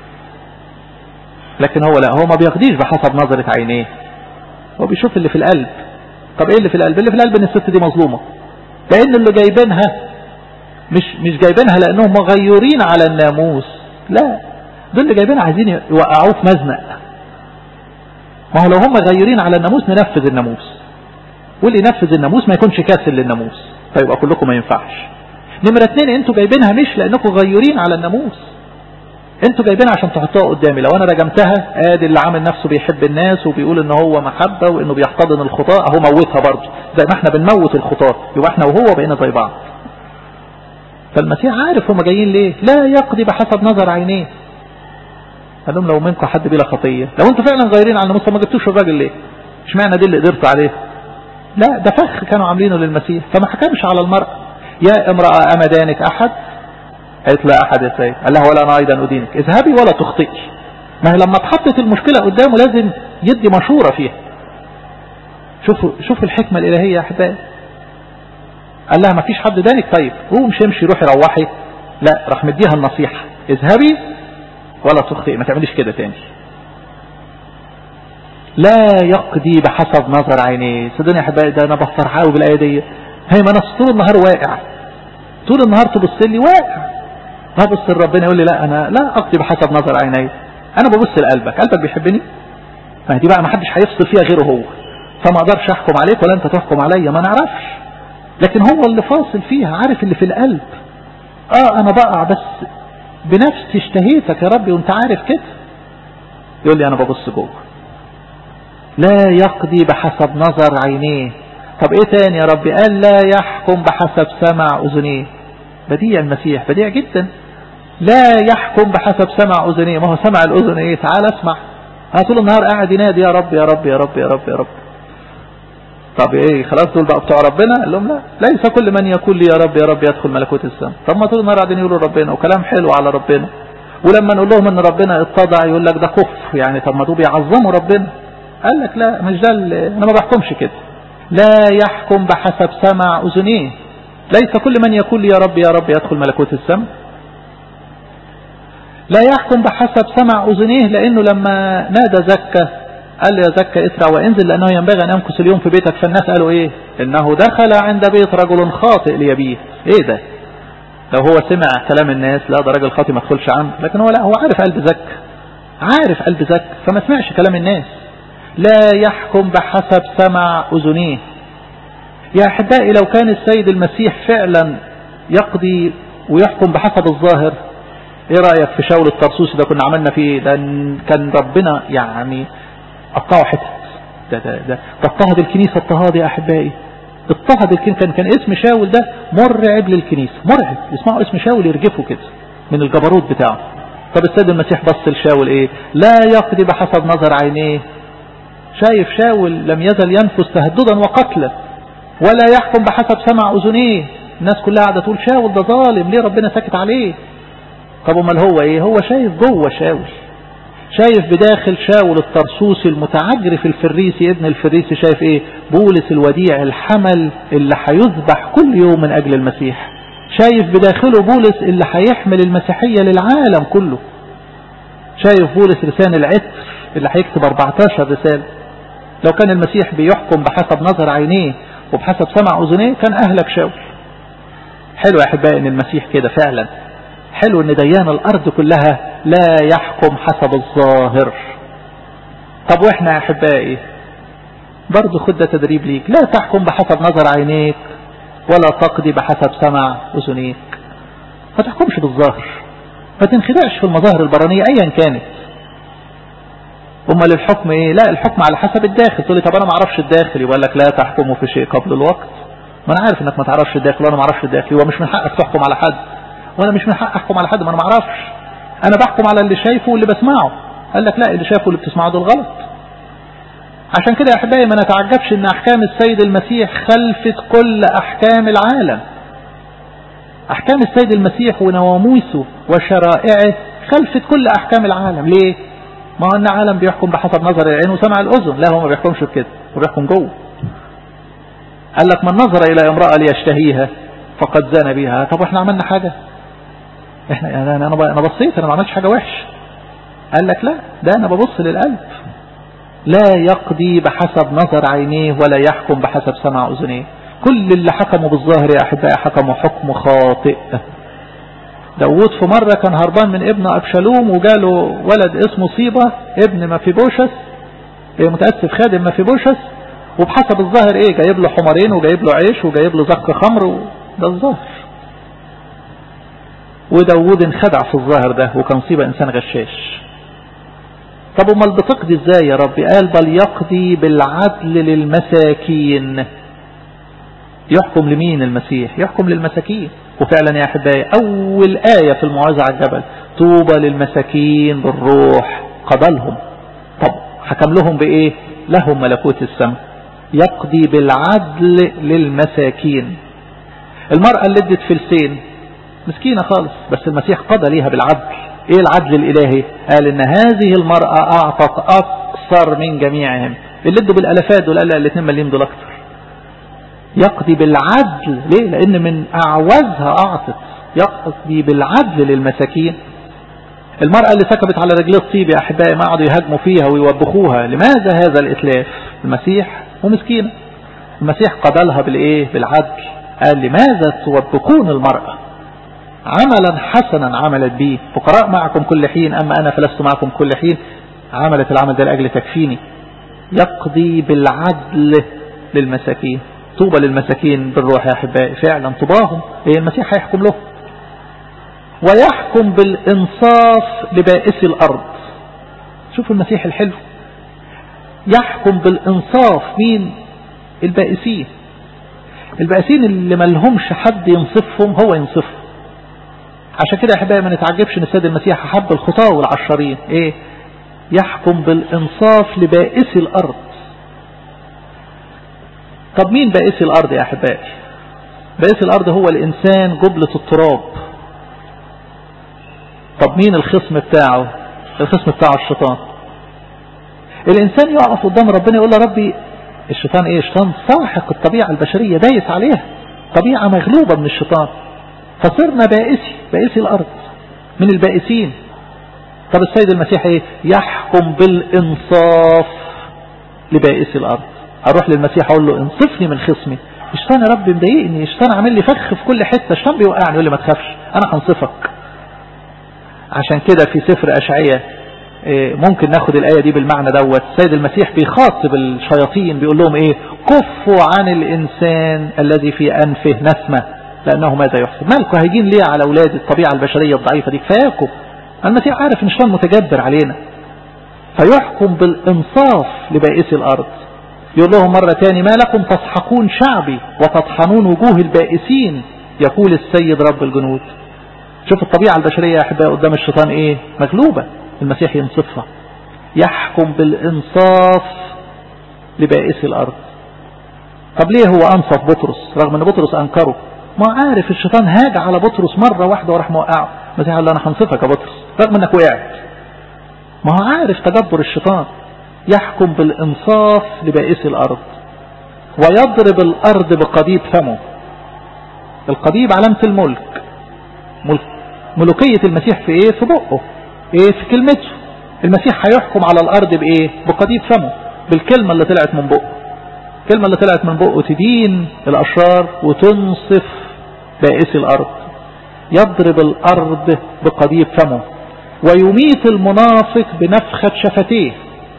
لكن هو لا هو ما بيقضيش بحسب نظرة عينيه هو بيشوف اللي في القلب طب ايه اللي في القلب اللي في القلب ان الست دي مظلومة لان اللي جايبينها مش مش جايبينها لانهم مغيرين على الناموس لا دول اللي جايبينها عايزين يوقعوه في مزنق ما هو لو هم غيرين على الناموس ننفذ الناموس واللي ينفذ الناموس ما يكونش كاسل للناموس فيبقى كلكم ما ينفعش نمرة اتنين انتوا جايبينها مش لانكم غيرين على الناموس انتوا جايبينها عشان تحطوها قدامي لو انا رجمتها ادي اللي عامل نفسه بيحب الناس وبيقول ان هو محبة وانه بيحتضن الخطاة اهو موتها برضه زي ما احنا بنموت الخطاة يبقى احنا وهو بقينا زي بعض فالمسيح عارف هم جايين ليه لا يقضي بحسب نظر عينيه قال لهم لو منكم حد بلا خطية لو انتوا فعلا غيرين على الناموس ما جبتوش الراجل ليه اشمعنى دي اللي قدرتوا عليه لا ده فخ كانوا عاملينه للمسيح فما حكمش على المرأة يا امرأة أمدانك أحد قالت لا أحد يا سيد قال لها ولا أنا أيضا أدينك اذهبي ولا تخطئي ما هي لما اتحطت المشكلة قدامه لازم يدي مشورة فيها شوفوا شوفوا الحكمة الإلهية يا أحبائي قال لها ما فيش حد دانك طيب قوم امشي روحي روحي لا راح مديها النصيحة اذهبي ولا تخطئي ما تعمليش كده تاني لا يقضي بحسب نظر عينيه صدقني يا احبائي ده انا بفرح قوي بالايه دي هي ما انا طول النهار واقع طول النهار تبص لي واقع ابص لربنا يقول لي لا انا لا اقضي بحسب نظر عيني انا ببص لقلبك قلبك بيحبني ما دي بقى ما حدش هيفصل فيها غيره هو فما اقدرش احكم عليك ولا انت تحكم عليا ما نعرفش لكن هو اللي فاصل فيها عارف اللي في القلب اه انا بقع بس بنفسي اشتهيتك يا ربي وانت عارف كده يقول لي انا ببص جوه لا يقضي بحسب نظر عينيه طب ايه تاني يا ربي قال لا يحكم بحسب سمع اذنيه بديع المسيح بديع جدا لا يحكم بحسب سمع اذنيه ما هو سمع الاذن ايه تعال اسمع ها طول النهار قاعد ينادي يا رب يا رب يا رب يا رب يا رب طب ايه خلاص دول بقى بتوع ربنا قال لهم لا ليس كل من يقول لي يا رب يا رب يدخل ملكوت السماء طب ما طول النهار قاعدين يقولوا ربنا وكلام حلو على ربنا ولما نقول لهم ان ربنا اتضع يقول لك ده كفر يعني طب ما دول بيعظموا ربنا قال لك لا مش ده انا ما بحكمش كده لا يحكم بحسب سمع اذنيه ليس كل من يقول لي يا رب يا رب يدخل ملكوت السماء لا يحكم بحسب سمع اذنيه لانه لما نادى زكا قال له يا زكا اسرع وانزل لانه ينبغي ان امكث اليوم في بيتك فالناس قالوا ايه انه دخل عند بيت رجل خاطئ ليبيه ايه ده لو هو سمع كلام الناس لا ده راجل خاطئ ما تدخلش عنه لكن هو لا هو عارف قلب زك عارف قلب زك فما سمعش كلام الناس لا يحكم بحسب سمع أذنيه يا أحبائي لو كان السيد المسيح فعلا يقضي ويحكم بحسب الظاهر ايه رأيك في شاول الطرسوسي ده كنا عملنا فيه ده كان ربنا يعني قطعه حتت ده ده ده اضطهد الكنيسة اضطهاد يا أحبائي اضطهد الكنيسة كان كان اسم شاول ده مرعب للكنيسة مرعب يسمعوا اسم شاول يرجفوا كده من الجبروت بتاعه طب السيد المسيح بص لشاول ايه لا يقضي بحسب نظر عينيه شايف شاول لم يزل ينفس تهددا وقتلا ولا يحكم بحسب سمع أذنيه الناس كلها قاعدة تقول شاول ده ظالم ليه ربنا ساكت عليه طب امال هو ايه هو شايف جوه شاول شايف بداخل شاول الطرسوسي المتعجرف الفريسي ابن الفريسي شايف ايه بولس الوديع الحمل اللي هيذبح كل يوم من اجل المسيح شايف بداخله بولس اللي هيحمل المسيحية للعالم كله شايف بولس لسان العطر اللي هيكتب 14 رسالة لو كان المسيح بيحكم بحسب نظر عينيه وبحسب سمع أذنيه كان أهلك شاول حلو يا أحبائي أن المسيح كده فعلا حلو أن ديان الأرض كلها لا يحكم حسب الظاهر طب وإحنا يا أحبائي برضو خد ده تدريب ليك لا تحكم بحسب نظر عينيك ولا تقضي بحسب سمع أذنيك ما تحكمش بالظاهر ما تنخدعش في المظاهر البرانية ايا كانت امال الحكم ايه لا الحكم على حسب الداخل تقول لي طب انا ما اعرفش الداخل يقول لك لا تحكموا في شيء قبل الوقت ما انا عارف انك ما تعرفش الداخل وانا ما اعرفش الداخل هو مش من حقك تحكم على حد وانا مش من حق احكم على حد ما انا ما اعرفش انا بحكم على اللي شايفه واللي بسمعه قال لك لا اللي شايفه واللي بتسمعه دول غلط عشان كده يا احبائي ما نتعجبش ان احكام السيد المسيح خلفت كل احكام العالم احكام السيد المسيح ونواميسه وشرائعه خلفت كل احكام العالم ليه ما هو ان العالم بيحكم بحسب نظر العين وسمع الاذن لا هو ما بيحكمش بكده هو بيحكم جوه قال لك من نظر الى امرأة ليشتهيها فقد زان بها طب احنا عملنا حاجة احنا يعني انا انا بصيت انا ما عملتش حاجة وحش قال لك لا ده انا ببص للقلب لا يقضي بحسب نظر عينيه ولا يحكم بحسب سمع اذنيه كل اللي حكموا بالظاهر يا احبائي حكموا حكم خاطئ داوود في مرة كان هربان من ابن أبشالوم وجاله ولد اسمه صيبة ابن مفيبوشس متأسف خادم مفيبوشس وبحسب الظاهر ايه جايب له حمارين وجايب له عيش وجايب له زق خمر ده الظاهر وداوود انخدع في الظاهر ده وكان صيبة انسان غشاش طب امال بتقضي ازاي يا ربي قال بل يقضي بالعدل للمساكين يحكم لمين المسيح يحكم للمساكين وفعلا يا احبائي اول آية في الموعظة على الجبل طوبى للمساكين بالروح قبلهم طب حكم لهم بايه لهم ملكوت السماء يقضي بالعدل للمساكين المرأة اللي ادت فلسين مسكينة خالص بس المسيح قضى ليها بالعدل ايه العدل الالهي قال ان هذه المرأة اعطت اكثر من جميعهم اللي ادوا بالالافات دول قال لا الاثنين مليون دول اكثر يقضي بالعدل ليه لان من اعوزها اعطت يقضي بالعدل للمساكين المرأة اللي سكبت على رجليه الطيب يا احبائي ما قعدوا يهاجموا فيها ويوبخوها لماذا هذا الاتلاف المسيح ومسكينة المسيح قبلها بالايه بالعدل قال لماذا توبخون المرأة عملا حسنا عملت به فقراء معكم كل حين أما أنا فلست معكم كل حين عملت العمل ده لأجل تكفيني يقضي بالعدل للمساكين طوبى للمساكين بالروح يا أحبائي فعلا طباهم إيه المسيح هيحكم له ويحكم بالإنصاف لبائسي الأرض شوفوا المسيح الحلو يحكم بالإنصاف مين البائسين البائسين اللي ملهمش حد ينصفهم هو ينصفهم عشان كده يا احبائي ما نتعجبش ان السيد المسيح احب الخطاه والعشرين ايه يحكم بالانصاف لبائسي الارض طب مين بائسي الارض يا احبائي بائسي الارض هو الانسان جبلة التراب طب مين الخصم بتاعه الخصم بتاعه الشيطان الانسان يقف قدام ربنا يقول له ربي الشيطان ايه الشيطان ساحق الطبيعة البشرية دايس عليها طبيعة مغلوبة من الشيطان فصرنا بائسي بائسي الأرض من البائسين طب السيد المسيح ايه يحكم بالإنصاف لبائسي الأرض أروح للمسيح أقول له انصفني من خصمي الشيطان يا رب مضايقني الشيطان عامل لي فخ في كل حتة الشيطان بيوقعني يقول لي ما تخافش أنا هنصفك عشان كده في سفر أشعية ممكن ناخد الآية دي بالمعنى دوت السيد المسيح بيخاطب الشياطين بيقول لهم ايه كفوا عن الإنسان الذي في أنفه نسمة لأنه ماذا يحسب مالكم هيجين ليه على أولاد الطبيعة البشرية الضعيفة دي كفاياكم المسيح عارف ان الشيطان متجبر علينا فيحكم بالإنصاف لبائسي الأرض يقول لهم مرة تاني ما لكم تسحقون شعبي وتطحنون وجوه البائسين يقول السيد رب الجنود شوف الطبيعة البشرية يا أحبائي قدام الشيطان إيه مغلوبة المسيح ينصفها يحكم بالإنصاف لبائسي الأرض طب ليه هو أنصف بطرس رغم أن بطرس أنكره ما عارف الشيطان هاج على بطرس مرة واحدة وراح موقعه المسيح قال له أنا هنصفك يا بطرس رغم أنك وقعت ما هو عارف تجبر الشيطان يحكم بالإنصاف لبائسي الأرض ويضرب الأرض بقضيب فمه القضيب علامة الملك ملك ملوكية المسيح في ايه في بقه ايه في كلمته المسيح هيحكم على الأرض بايه بقضيب فمه بالكلمة اللي طلعت من بقه الكلمة اللي طلعت من بقه تدين الأشرار وتنصف بائسي الأرض يضرب الأرض بقضيب فمه ويميت المنافق بنفخة شفتيه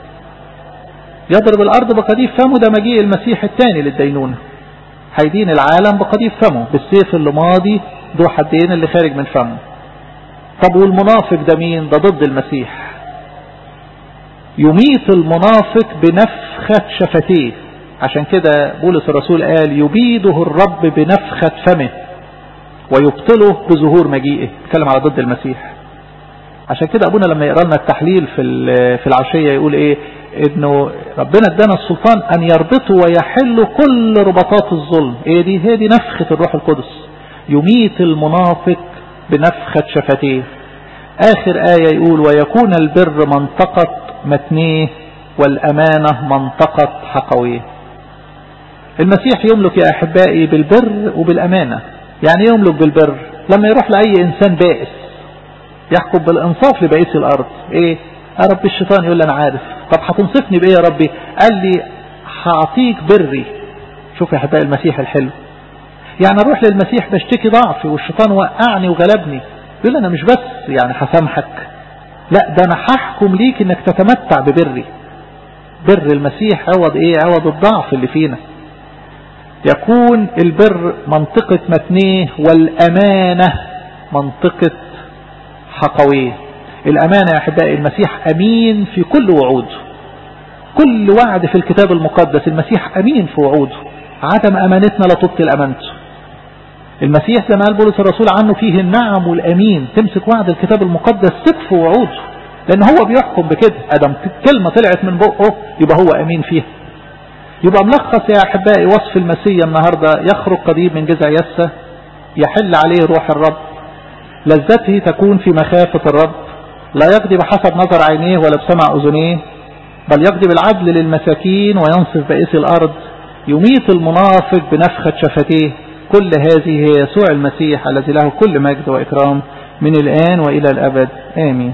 يضرب الأرض بقضيب فمه ده مجيء المسيح الثاني للدينونة هيدين العالم بقضيب فمه بالسيف اللي ماضي ذو حدين اللي خارج من فمه طب والمنافق ده مين ده ضد المسيح يميت المنافق بنفخة شفتيه عشان كده بولس الرسول قال يبيده الرب بنفخة فمه ويبطله بظهور مجيئه اتكلم على ضد المسيح عشان كده ابونا لما يقرا لنا التحليل في في العشيه يقول ايه انه ربنا ادانا السلطان ان يربطوا ويحلوا كل رباطات الظلم ايه دي هي دي نفخه الروح القدس يميت المنافق بنفخه شفتيه اخر ايه يقول ويكون البر منطقه متنيه والامانه منطقه حقويه المسيح يملك يا احبائي بالبر وبالامانه يعني يملك بالبر لما يروح لاي انسان بائس يحكم بالانصاف لبائس الارض ايه يا رب الشيطان يقول لي انا عارف طب هتنصفني بايه يا ربي قال لي هعطيك بري شوف يا احبائي المسيح الحلو يعني اروح للمسيح بشتكي ضعفي والشيطان وقعني وغلبني يقول لي انا مش بس يعني هسامحك لا ده انا هحكم ليك انك تتمتع ببري بر المسيح عوض ايه عوض الضعف اللي فينا يكون البر منطقة متنيه والأمانة منطقة حقويه الأمانة يا أحبائي المسيح أمين في كل وعوده كل وعد في الكتاب المقدس المسيح أمين في وعوده عدم أمانتنا لا تبطل أمانته المسيح زي ما قال بولس الرسول عنه فيه النعم والأمين تمسك وعد الكتاب المقدس ثق في وعوده لأن هو بيحكم بكده أدم كلمة طلعت من بقه يبقى هو أمين فيها يبقى ملخص يا أحبائي وصف المسيح النهاردة يخرج قريب من جذع يسة يحل عليه روح الرب لذته تكون في مخافة الرب لا يقضي بحسب نظر عينيه ولا بسمع أذنيه بل يقضي بالعدل للمساكين وينصف بئس الأرض يميت المنافق بنفخة شفتيه كل هذه هي يسوع المسيح الذي له كل مجد وإكرام من الآن وإلى الأبد آمين